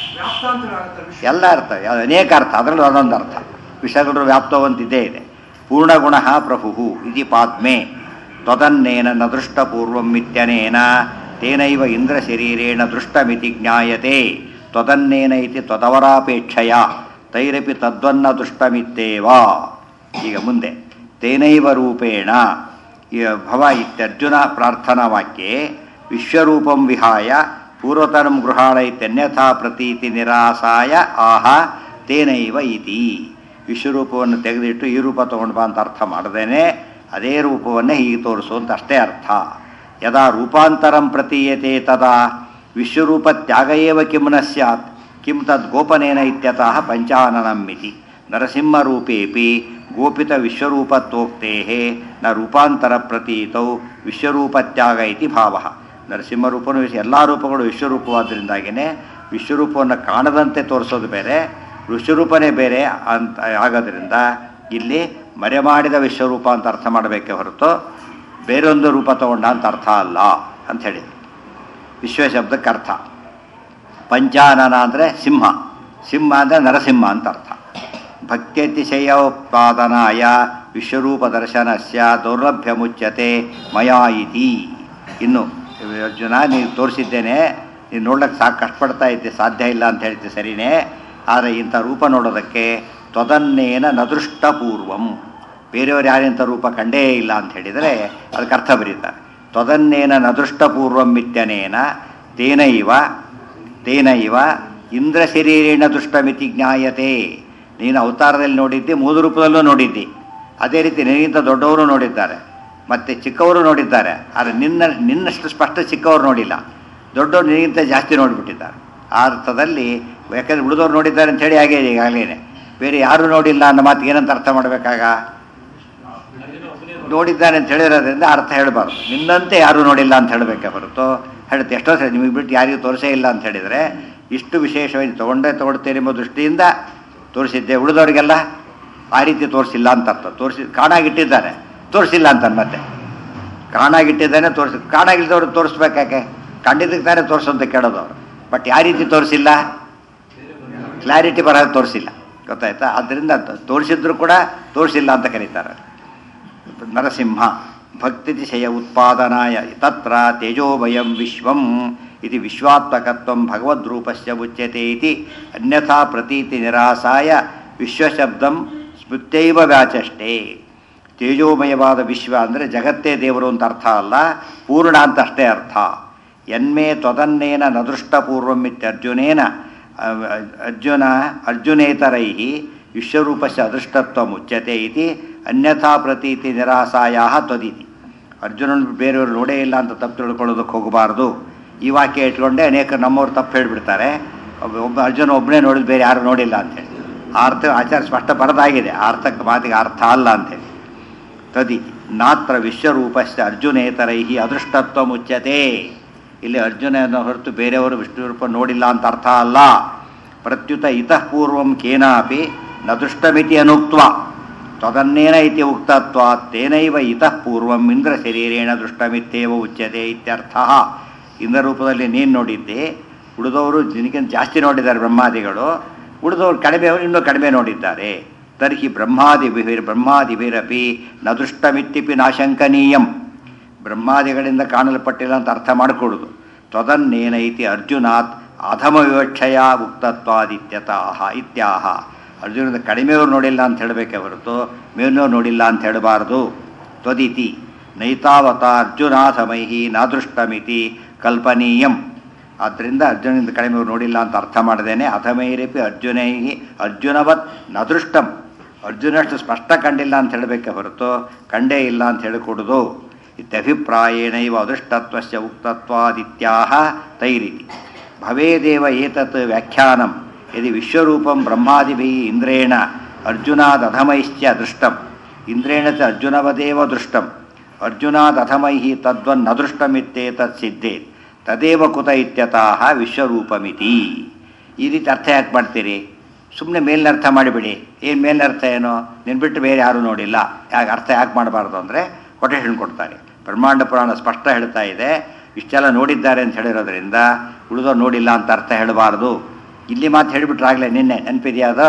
ಎಲ್ಲ ಅರ್ಥ ಯಾವ- ಅನೇಕ ಅರ್ಥ ಅದರಲ್ಲೂ ಅದೊಂದು ಅರ್ಥ ವಿಷಯಗಳು ವ್ಯಾಪ್ತವಂತಿದ್ದೇ ಇದೆ ಪೂರ್ಣಗುಣ ಪ್ರಭು ಇತಿ ಪಾದ್ಮೆ ತ್ವದನ್ನೇನ ನ ದೃಷ್ಟಪೂರ್ವಂ ಇತ್ಯನೇನ ತೇನೈವ ಇಂದ್ರ ಶರೀರೇಣ ದೃಷ್ಟಮಿತಿ ಜ್ಞಾಯತೆ ತ್ವದನ್ನೇನ ಇತಿ ತ್ವದವರಾಪೇಕ್ಷೆಯ ತೈರಪಿ ತದ್ವನ್ನ ದೃಷ್ಟಮಿತ್ತೇವ ಈಗ ಮುಂದೆ ತೇನೈವ ರೂಪೇಣ ಈ ಭವ ಇತ್ಯರ್ಜುನ ಪ್ರಾರ್ಥನಾ ವಾಕ್ಯೆ ವಿಶ್ವರೂಪಂ ವಿಹಾಯ ಪೂರ್ವತನಂ ಗೃಹಾಣ ಇತ್ಯನ್ಯಥಾ ಪ್ರತೀತಿ ನಿರಾಸಾಯ ಆಹ ತೇನೈವ ಇತಿ ವಿಶ್ವರೂಪವನ್ನು ತೆಗೆದಿಟ್ಟು ಈ ರೂಪ ತಗೊಂಡು ಬಾ ಅಂತ ಅರ್ಥ ಮಾಡದೇನೆ ಅದೇ ರೂಪವನ್ನೇ ಹೀಗೆ ತೋರಿಸು ಅಂತ ಅಷ್ಟೇ ಅರ್ಥ ಯದಾ ರೂಪಾಂತರಂ ಪ್ರತೀಯತೆ ತದಾ ವಿಶ್ವರೂಪ ತ್ಯಾಗ ಏವ ಕಿಂ ನ ಸ್ಯಾತ್ ಕಿಂ ತದ್ ಗೋಪನೇನ ಇತ್ಯತಃ ಪಂಚಾನನಂ ಇತಿ ನರಸಿಂಹರೂಪೇಪಿ ಗೋಪಿತ ವಿಶ್ವರೂಪತ್ವೋಕ್ತೇ ನ ರೂಪಾಂತರ ಪ್ರತೀತೌ ವಿಶ್ವರೂಪತ್ಯಾಗ ಇತಿ ಭಾವ ನರಸಿಂಹರೂಪನು ವಿಶ್ವ ಎಲ್ಲ ರೂಪಗಳು ವಿಶ್ವರೂಪವಾದ್ದರಿಂದಾಗಿಯೇ ವಿಶ್ವರೂಪವನ್ನು ಕಾಣದಂತೆ ತೋರಿಸೋದು ಬೇರೆ ವಿಶ್ವರೂಪನೇ ಬೇರೆ ಅಂತ ಆಗೋದ್ರಿಂದ ಇಲ್ಲಿ ಮರೆಮಾಡಿದ ವಿಶ್ವರೂಪ ಅಂತ ಅರ್ಥ ಮಾಡಬೇಕೆ ಹೊರತು ಬೇರೊಂದು ರೂಪ ತಗೊಂಡ ಅಂತ ಅರ್ಥ ಅಲ್ಲ ಅಂತ ಹೇಳಿ ವಿಶ್ವ ಶಬ್ದಕ್ಕೆ ಅರ್ಥ ಪಂಚಾನನ ಅಂದರೆ ಸಿಂಹ ಸಿಂಹ ಅಂದರೆ ನರಸಿಂಹ ಅಂತ ಅರ್ಥ ಭಕ್ತ್ಯತಿಶಯೋತ್ಪಾದನಾಯ ವಿಶ್ವರೂಪ ದರ್ಶನಸ್ಯ ದೌರ್ಲಭ್ಯ ಮುಚ್ಯತೆ ಮಯಾ ಇತಿ ಇನ್ನು ಅರ್ಜುನ ನೀವು ತೋರಿಸಿದ್ದೇನೆ ನೀನು ನೋಡ್ಲಿಕ್ಕೆ ಸಾಕು ಕಷ್ಟಪಡ್ತಾ ಇದ್ದೆ ಸಾಧ್ಯ ಇಲ್ಲ ಅಂತ ಹೇಳ್ತೀವಿ ಸರಿನೇ ಆದರೆ ಇಂಥ ರೂಪ ನೋಡೋದಕ್ಕೆ ತ್ವದನ್ನೇನ ನದೃಷ್ಟಪೂರ್ವಂ ಬೇರೆಯವರು ಯಾರಿಂಥ ರೂಪ ಕಂಡೇ ಇಲ್ಲ ಅಂತ ಹೇಳಿದರೆ ಅದಕ್ಕೆ ಅರ್ಥ ಬರೀತಾರೆ ತ್ವದನ್ನೇನ ನದೃಷ್ಟಪೂರ್ವಂ ಇತ್ಯನೇನ ತೇನೈವ ತೇನೈವ ಇಂದ್ರ ಶರೀರೇಣ ದುಷ್ಟಮಿತಿ ಜ್ಞಾಯತೆ ನೀನು ಅವತಾರದಲ್ಲಿ ನೋಡಿದ್ದಿ ಮೂಲ ರೂಪದಲ್ಲೂ ನೋಡಿದ್ದಿ ಅದೇ ರೀತಿ ನಿನ್ನಿಂತ ದೊಡ್ಡವರು ನೋಡಿದ್ದಾರೆ ಮತ್ತು ಚಿಕ್ಕವರು ನೋಡಿದ್ದಾರೆ ಆದರೆ ನಿನ್ನ ನಿನ್ನಷ್ಟು ಸ್ಪಷ್ಟ ಚಿಕ್ಕವರು ನೋಡಿಲ್ಲ ದೊಡ್ಡವರು ನಿನಗಿಂತ ಜಾಸ್ತಿ ನೋಡಿಬಿಟ್ಟಿದ್ದಾರೆ ಆ ಅರ್ಥದಲ್ಲಿ ಯಾಕಂದರೆ ಉಳಿದವ್ರು ನೋಡಿದ್ದಾರೆ ಅಂತ ಹೇಳಿ ಹಾಗೆ ಈಗಾಗಲೇ ಬೇರೆ ಯಾರು ನೋಡಿಲ್ಲ ಅನ್ನೋ ಮಾತಿಗೆ ಏನಂತ ಅರ್ಥ ಮಾಡಬೇಕಾಗ ನೋಡಿದ್ದಾನೆ ಅಂತ ಹೇಳಿರೋದ್ರಿಂದ ಅರ್ಥ ಹೇಳಬಾರ್ದು ನಿನ್ನಂತೆ ಯಾರೂ ನೋಡಿಲ್ಲ ಅಂತ ಹೇಳಬೇಕೆ ಹೊರತು ಹೇಳುತ್ತೆ ಎಷ್ಟೋ ಸರಿ ನಿಮಗೆ ಬಿಟ್ಟು ಯಾರಿಗೂ ತೋರಿಸೇ ಇಲ್ಲ ಅಂತ ಹೇಳಿದರೆ ಇಷ್ಟು ವಿಶೇಷವಾಗಿ ತೊಗೊಂಡೇ ತೊಗೊಳ್ತೇನೆ ಎಂಬ ದೃಷ್ಟಿಯಿಂದ ತೋರಿಸಿದ್ದೆ ಉಳಿದವರಿಗೆಲ್ಲ ಆ ರೀತಿ ತೋರಿಸಿಲ್ಲ ಅಂತ ಅರ್ಥ ತೋರಿಸಿ ಕಾಣಾಗಿಟ್ಟಿದ್ದಾರೆ ತೋರಿಸಿಲ್ಲ ಅಂತ ಮತ್ತೆ ಕಾಣಾಗಿಟ್ಟಿದ್ದಾನೆ ತೋರಿಸಿ ಕಾಣಾಗಿಲ್ದವ್ರು ತೋರಿಸ್ಬೇಕಾಕೆ ಕಂಡಿದ್ದಕ್ಕೆ ತಾನೇ ತೋರಿಸು ಅಂತ ಕೇಳೋದು ಅವರು ಬಟ್ ಯಾವ ರೀತಿ ತೋರಿಸಿಲ್ಲ ಕ್ಲಾರಿಟಿ ಬರ ತೋರಿಸಿಲ್ಲ ಗೊತ್ತಾಯ್ತಾ ಆದ್ದರಿಂದ ತೋರಿಸಿದ್ರು ಕೂಡ ತೋರಿಸಿಲ್ಲ ಅಂತ ಕರೀತಾರೆ ನರಸಿಂಹ ಭಕ್ತಿತಿಶಯ ಉತ್ಪಾದನಾಯ ತತ್ರ ತೇಜೋಮಯಂ ವಿಶ್ವಂ ಇದು ವಿಶ್ವಾತ್ಮಕತ್ವಂ ಭಗವದ್ರೂಪಸ್ಯ ಉಚ್ಯತೆ ಇತಿ ಅನ್ಯಥಾ ಪ್ರತೀತಿ ನಿರಾಸಾಯ ವಿಶ್ವಶಬ್ದಂ ಸ್ಮೃತ್ಯೈವ ವ್ಯಾಚಷ್ಟೇ ತೇಜೋಮಯವಾದ ವಿಶ್ವ ಅಂದರೆ ಜಗತ್ತೇ ದೇವರು ಅಂತ ಅರ್ಥ ಅಲ್ಲ ಪೂರ್ಣ ಅಂತ ಅಷ್ಟೇ ಅರ್ಥ ಯನ್ಮೇ ತ್ವದನ್ನೇನ ನದೃಷ್ಟಪೂರ್ವಂ ಇತ್ಯರ್ಜುನೇನ ಅರ್ಜುನ ಅರ್ಜುನೇತರೈ ವಿಶ್ವರೂಪಸ್ಯ ಅದೃಷ್ಟತ್ವ ಮುಚ್ಯತೆ ಇತಿ ಅನ್ಯಥಾ ಪ್ರತೀತಿ ನಿರಾಸಾಯ ತ್ವದಿತಿ ಅರ್ಜುನನ್ ಬೇರೆಯವರು ನೋಡೇ ಇಲ್ಲ ಅಂತ ತಪ್ಪು ತಿಳ್ಕೊಳ್ಳೋದಕ್ಕೆ ಹೋಗಬಾರ್ದು ಈ ವಾಕ್ಯ ಇಟ್ಕೊಂಡೆ ಅನೇಕ ನಮ್ಮವ್ರು ತಪ್ಪು ಹೇಳಿಬಿಡ್ತಾರೆ ಒಬ್ಬ ಒಬ್ಬ ಅರ್ಜುನ ಒಬ್ಬನೇ ನೋಡಿದ್ ಬೇರೆ ಯಾರು ನೋಡಿಲ್ಲ ಅಂತೇಳಿ ಆ ಅರ್ಥ ಆಚಾರ ಸ್ಪಷ್ಟ ಬರದಾಗಿದೆ ಆ ಅರ್ಥಕ್ಕೆ ಮಾತಿಗೆ ಅರ್ಥ ಅಲ್ಲ ಅಂತೇಳಿ ತದಿತಿ ನಾತ್ರ ವಿಶ್ವರೂಪಸ್ಯ ಅರ್ಜುನೇತರೈ ಅದೃಷ್ಟತ್ವ ಮುಚ್ಚತೆ ಇಲ್ಲಿ ಅರ್ಜುನನ ಹೊರತು ಬೇರೆಯವರು ವಿಷ್ಣು ರೂಪ ನೋಡಿಲ್ಲ ಅಂತ ಅರ್ಥ ಅಲ್ಲ ಪ್ರತ್ಯುತ ಇತಃ ಪೂರ್ವಂ ಕೇನಾಪಿ ನ ದೃಷ್ಟಮಿತಿ ಅನುಕ್ತ ತದನ್ನೇನ ಇತಿ ಉಕ್ತತ್ವ ತೇನೈವ ಇತಃ ಪೂರ್ವಂ ಇಂದ್ರ ಶರೀರೇಣ ದೃಷ್ಟಮಿತ್ತೇವ ಉಚ್ಯತೆ ಇತ್ಯರ್ಥ ಇಂದ್ರ ರೂಪದಲ್ಲಿ ನೀನು ನೋಡಿದ್ದೆ ಉಳಿದವರು ನಿನಗಿಂತ ಜಾಸ್ತಿ ನೋಡಿದ್ದಾರೆ ಬ್ರಹ್ಮಾದಿಗಳು ಉಳಿದವರು ಕಡಿಮೆಯವರು ಇನ್ನೂ ಕಡಿಮೆ ನೋಡಿದ್ದಾರೆ ತರ್ಹಿ ಬ್ರಹ್ಮಾದಿಭಿರ್ ಬ್ರಹ್ಮಾದಿಭಿರಪಿ ನ ದೃಷ್ಟಮಿತ್ತಿಪಿ ನಾಶಂಕನೀಯಂ ಬ್ರಹ್ಮಾದಿಗಳಿಂದ ಕಾಣಲ್ಪಟ್ಟಿಲ್ಲ ಅಂತ ಅರ್ಥ ಮಾಡಿಕೊಡುದು ತ್ವದನ್ನೇನೈತಿ ಅರ್ಜುನಾತ್ ಅಧಮ ವಿವಕ್ಷಯ ಉಕ್ತತ್ವಾದಿತ್ಯತಃ ಇತ್ಯಾಹ ಅರ್ಜುನದ ಕಡಿಮೆಯವರು ನೋಡಿಲ್ಲ ಅಂತ ಹೇಳಬೇಕೆ ಹೊರತು ಮೇಲ್ನವ್ರು ನೋಡಿಲ್ಲ ಅಂತ ಹೇಳಬಾರ್ದು ತ್ವದಿತಿ ನೈತಾವತ ಅರ್ಜುನಾಥಮೈಹಿ ನಾದೃಷ್ಟಮಿತಿ ಕಲ್ಪನೀಯಂ ಆದ್ದರಿಂದ ಅರ್ಜುನದಿಂದ ಕಡಿಮೆಯವರು ನೋಡಿಲ್ಲ ಅಂತ ಅರ್ಥ ಮಾಡದೇನೆ ಅಥಮೈರಪಿ ಅರ್ಜುನೈಹಿ ಅರ್ಜುನವತ್ ನದೃಷ್ಟಂ ಅರ್ಜುನಷ್ಟು ಸ್ಪಷ್ಟ ಕಂಡಿಲ್ಲ ಅಂತ ಹೇಳಬೇಕೆ ಹೊರತು ಕಂಡೇ ಇಲ್ಲ ಅಂತ ಹೇಳಿಕೊಡುದು ಇತ್ಯಭಿಪ್ರಾಯೇಣೈವ ಅದೃಷ್ಟತ್ವಸ್ಯ ಉಕ್ತತ್ವಾದಿತ್ಯಾಹ ತೈರಿತಿ ಭವೇದೇವ ಏತತ್ ವ್ಯಾಖ್ಯಾನಂ ಯದಿ ವಿಶ್ವರೂಪಂ ಬ್ರಹ್ಮಾದಿಭಿः ಇಂದ್ರೇಣ ಅರ್ಜುನಾದಧಮೈಶ್ಚ ದೃಷ್ಟಂ ಇಂದ್ರೇಣ ಚ ಅರ್ಜುನವದೇವ ದೃಷ್ಟಂ ಅರ್ಜುನಾದಧಮೈಃ ತದ್ವನ್ನ ದೃಷ್ಟಮಿತ್ತೇತತ್ ಸಿದ್ಧೇತ್ ತದೇವ ಕುತ ಇತ್ಯತಃ ವಿಶ್ವರೂಪಮಿತಿ ಈ ರೀತಿ ಅರ್ಥ ಯಾಕೆ ಮಾಡ್ತೀರಿ ಸುಮ್ಮನೆ ಮೇಲಿನ ಅರ್ಥ ಮಾಡಿಬಿಡಿ ಏನು ಮೇಲಿನ ಅರ್ಥ ಏನು ನಿನ್ನ ಬಿಟ್ಟು ಬೇರೆ ಯಾರೂ ನೋಡಿಲ್ಲ ಯಾಕೆ ಅರ್ಥ ಯಾಕೆ ಮಾಡಬಾರ್ದು ಅಂದರೆ ಕೊಟೇಶನ್ ಕೊಡ್ತಾರೆ ಬ್ರಹ್ಮಾಂಡ ಪುರಾಣ ಸ್ಪಷ್ಟ ಹೇಳ್ತಾ ಇದೆ ಇಷ್ಟೆಲ್ಲ ನೋಡಿದ್ದಾರೆ ಅಂತ ಹೇಳಿರೋದ್ರಿಂದ ಉಳಿದವ್ರು ನೋಡಿಲ್ಲ ಅಂತ ಅರ್ಥ ಹೇಳಬಾರ್ದು ಇಲ್ಲಿ ಮಾತು ಹೇಳಿಬಿಟ್ರಾಗಲೇ ನಿನ್ನೆ ನೆನಪಿದೆಯಾ ಅದು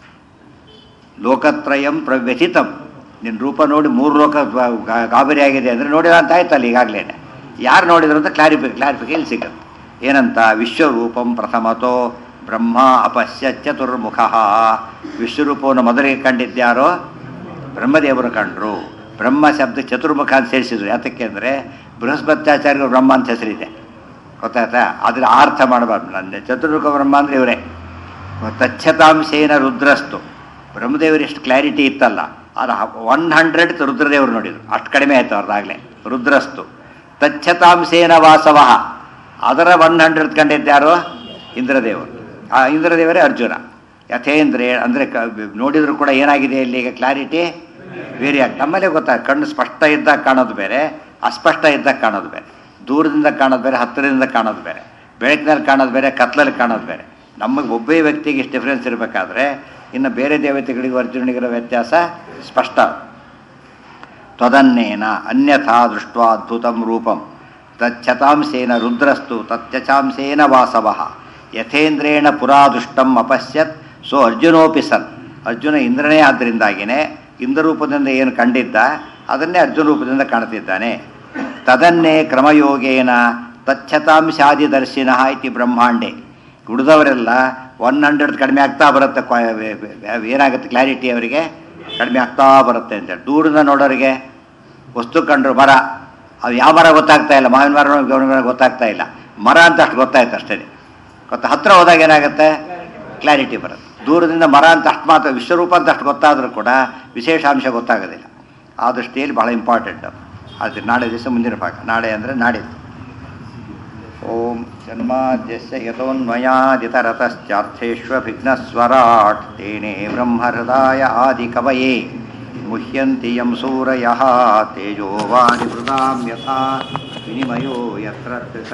ಲೋಕತ್ರಯಂ ಪ್ರವ್ಯಥಿತಂ ನಿನ್ನ ರೂಪ ನೋಡಿ ಮೂರು ಲೋಕ ಗಾ- ಗಾಬರಿ ಆಗಿದೆ ಅಂದರೆ ನೋಡಿಲ್ಲ ಅಂತ ಆಯ್ತಲ್ಲ ಈಗಾಗಲೇ ಯಾರು ನೋಡಿದ್ರು ಅಂತ ಕ್ಲಾರಿಫಿ ಕ್ಲಾರಿಫಿಕೇಶನ್ ಸಿಗುತ್ತೆ ಏನಂತ ವಿಶ್ವರೂಪಂ ಪ್ರಥಮತೋ ಬ್ರಹ್ಮ ಅಪಶ್ಯ ಚತುರ್ಮುಖ ವಿಶ್ವರೂಪವನ್ನು ಮೊದಲಿಗೆ ಕಂಡಿದ್ದ್ಯಾರೋ ಬ್ರಹ್ಮದೇವರು ಕಂಡ್ರು ಬ್ರಹ್ಮ ಶಬ್ದ ಚತುರ್ಮುಖ ಅಂತ ಸೇರಿಸಿದ್ರು ಯಾತಕ್ಕೆ ಅಂದರೆ ಬೃಹಸ್ಪತ್ಯಾಚಾರ್ಯರು ಬ್ರಹ್ಮ ಅಂತ ಹೆಸರಿದೆ ಗೊತ್ತಾಯ್ತಾ ಅದ್ರ ಅರ್ಥ ಮಾಡಬಾರ್ದು ನನ್ನ ಚತುರ್ಮುಖ ಬ್ರಹ್ಮ ಅಂದರೆ ಇವರೇ ತಚ್ಛತಾಂಶೇನ ರುದ್ರಸ್ತು ಬ್ರಹ್ಮದೇವರು ಎಷ್ಟು ಕ್ಲಾರಿಟಿ ಇತ್ತಲ್ಲ ಅದು ಒನ್ ಹಂಡ್ರೆಡ್ ರುದ್ರದೇವರು ನೋಡಿದ್ರು ಅಷ್ಟು ಕಡಿಮೆ ಆಯ್ತು ಅವ್ರದ್ದಾಗಲೇ ರುದ್ರಸ್ತು ತಚ್ಛತಾಂಶೇನ ವಾಸವ ಅದರ ಒನ್ ಹಂಡ್ರೆಡ್ ಕಂಡಿದ್ದ್ಯಾರು ಇಂದ್ರದೇವರು ಆ ಇಂದ್ರದೇವರೇ ಅರ್ಜುನ ಯಥೇಂದ್ರೆ ಅಂದರೆ ಕ ನೋಡಿದ್ರು ಕೂಡ ಏನಾಗಿದೆ ಇಲ್ಲಿ ಈಗ ಕ್ಲಾರಿಟಿ ಬೇರೆ ಆಗಿ ನಮ್ಮಲ್ಲೇ ಗೊತ್ತಾಗ ಕಣ್ಣು ಸ್ಪಷ್ಟ ಇದ್ದಾಗ ಕಾಣೋದು ಬೇರೆ ಅಸ್ಪಷ್ಟ ಇದ್ದಾಗ ಕಾಣೋದು ಬೇರೆ ದೂರದಿಂದ ಕಾಣೋದು ಬೇರೆ ಹತ್ತಿರದಿಂದ ಕಾಣೋದು ಬೇರೆ ಬೆಳಕಿನಲ್ಲಿ ಕಾಣೋದು ಬೇರೆ ಕತ್ಲಲ್ಲಿ ಕಾಣೋದು ಬೇರೆ ನಮಗೆ ಒಬ್ಬೇ ವ್ಯಕ್ತಿಗೆ ಇಷ್ಟು ಡಿಫ್ರೆನ್ಸ್ ಇರಬೇಕಾದ್ರೆ ಇನ್ನು ಬೇರೆ ದೇವತೆಗಳಿಗೂ ಅರ್ಜುನಿಗಿರೋ ವ್ಯತ್ಯಾಸ ಸ್ಪಷ್ಟ ತ್ವದನ್ನೇನ ಅನ್ಯಥಾ ದೃಷ್ಟ ಅದ್ಭುತಂ ರೂಪಂ ತಚ್ಛತಾಂಶೇನ ರುದ್ರಸ್ತು ತಚ್ಚಚಾಂಶೇನ ವಾಸವ ಯಥೇಂದ್ರೇಣ ಪುರಾದುಷ್ಟಂ ಅಪಶ್ಯತ್ ಸೊ ಅರ್ಜುನೋಪಿ ಸನ್ ಅರ್ಜುನ ಇಂದ್ರನೇ ಆದ್ದರಿಂದಾಗಿಯೇ ಇಂದ್ರರೂಪದಿಂದ ಏನು ಕಂಡಿದ್ದ ಅದನ್ನೇ ಅರ್ಜುನ ರೂಪದಿಂದ ಕಾಣ್ತಿದ್ದಾನೆ ತದನ್ನೇ ಕ್ರಮಯೋಗೇನ ತಚ್ಛತಾಂಶಾದಿದರ್ಶಿನಃ ಇತಿ ಬ್ರಹ್ಮಾಂಡೆ ಉಳಿದವರೆಲ್ಲ ಒನ್ ಹಂಡ್ರೆಡ್ ಕಡಿಮೆ ಆಗ್ತಾ ಬರುತ್ತೆ ಕ್ವ- ವೆ- ವೆ- ಏನಾಗುತ್ತೆ ಕ್ಲಾರಿಟಿ ಅವರಿಗೆ ಕಡಿಮೆ ಆಗ್ತಾ ಬರುತ್ತೆ ಅಂತೇಳಿ ದೂರದಿಂದ ನೋಡೋರಿಗೆ ವಸ್ತು ಕಂಡ್ರು ಮರ ಅದು ಯಾವ ಮರ ಗೊತ್ತಾಗ್ತಾ ಇಲ್ಲ ಮಾವಿನ ಮರ ಗೌನ ಮರ ಗೊತ್ತಾಗ್ತಾ ಇಲ್ಲ ಮರ ಅಂತ ಅಷ್ಟು ಗೊತ್ತಾಯ್ತು ಅಷ್ಟೇ ಗೊತ್ತಾ ಹತ್ರ ಹೋದಾಗ ಏನಾಗುತ್ತೆ ಕ್ಲಾರಿಟಿ ಬರುತ್ತೆ ದೂರದಿಂದ ಮರ ಅಂತ ಅಷ್ಟು ಮಾತ್ರ ವಿಶ್ವರೂಪ ಅಂತ ಅಷ್ಟು ಗೊತ್ತಾದರೂ ಕೂಡ ವಿಶೇಷಾಂಶ ಗೊತ್ತಾಗೋದಿಲ್ಲ ಆ ದೃಷ್ಟಿಯಲ್ಲಿ ಬಹಳ ಇಂಪಾರ್ಟೆಂಟ್ ಅದು ನಾಳೆ ದಿವಸ ಮುಂದಿನ ಭಾಗ ನಾಳೆ ಅಂದರೆ ನಾಡಿದ್ದು ಓಂ ಜನ್ಮಾದ್ಯಸ್ಯ ಯತೋನ್ಮಯಾದಿತರತಶ್ಚಾರ್ಥೇष्वभिघ्नस्वराट् तेने ब्रह्महृदाय आदिकवये मुह्यन्ति यं सूरयः तेजोवादिवृदां यथा विनिमयो यत्र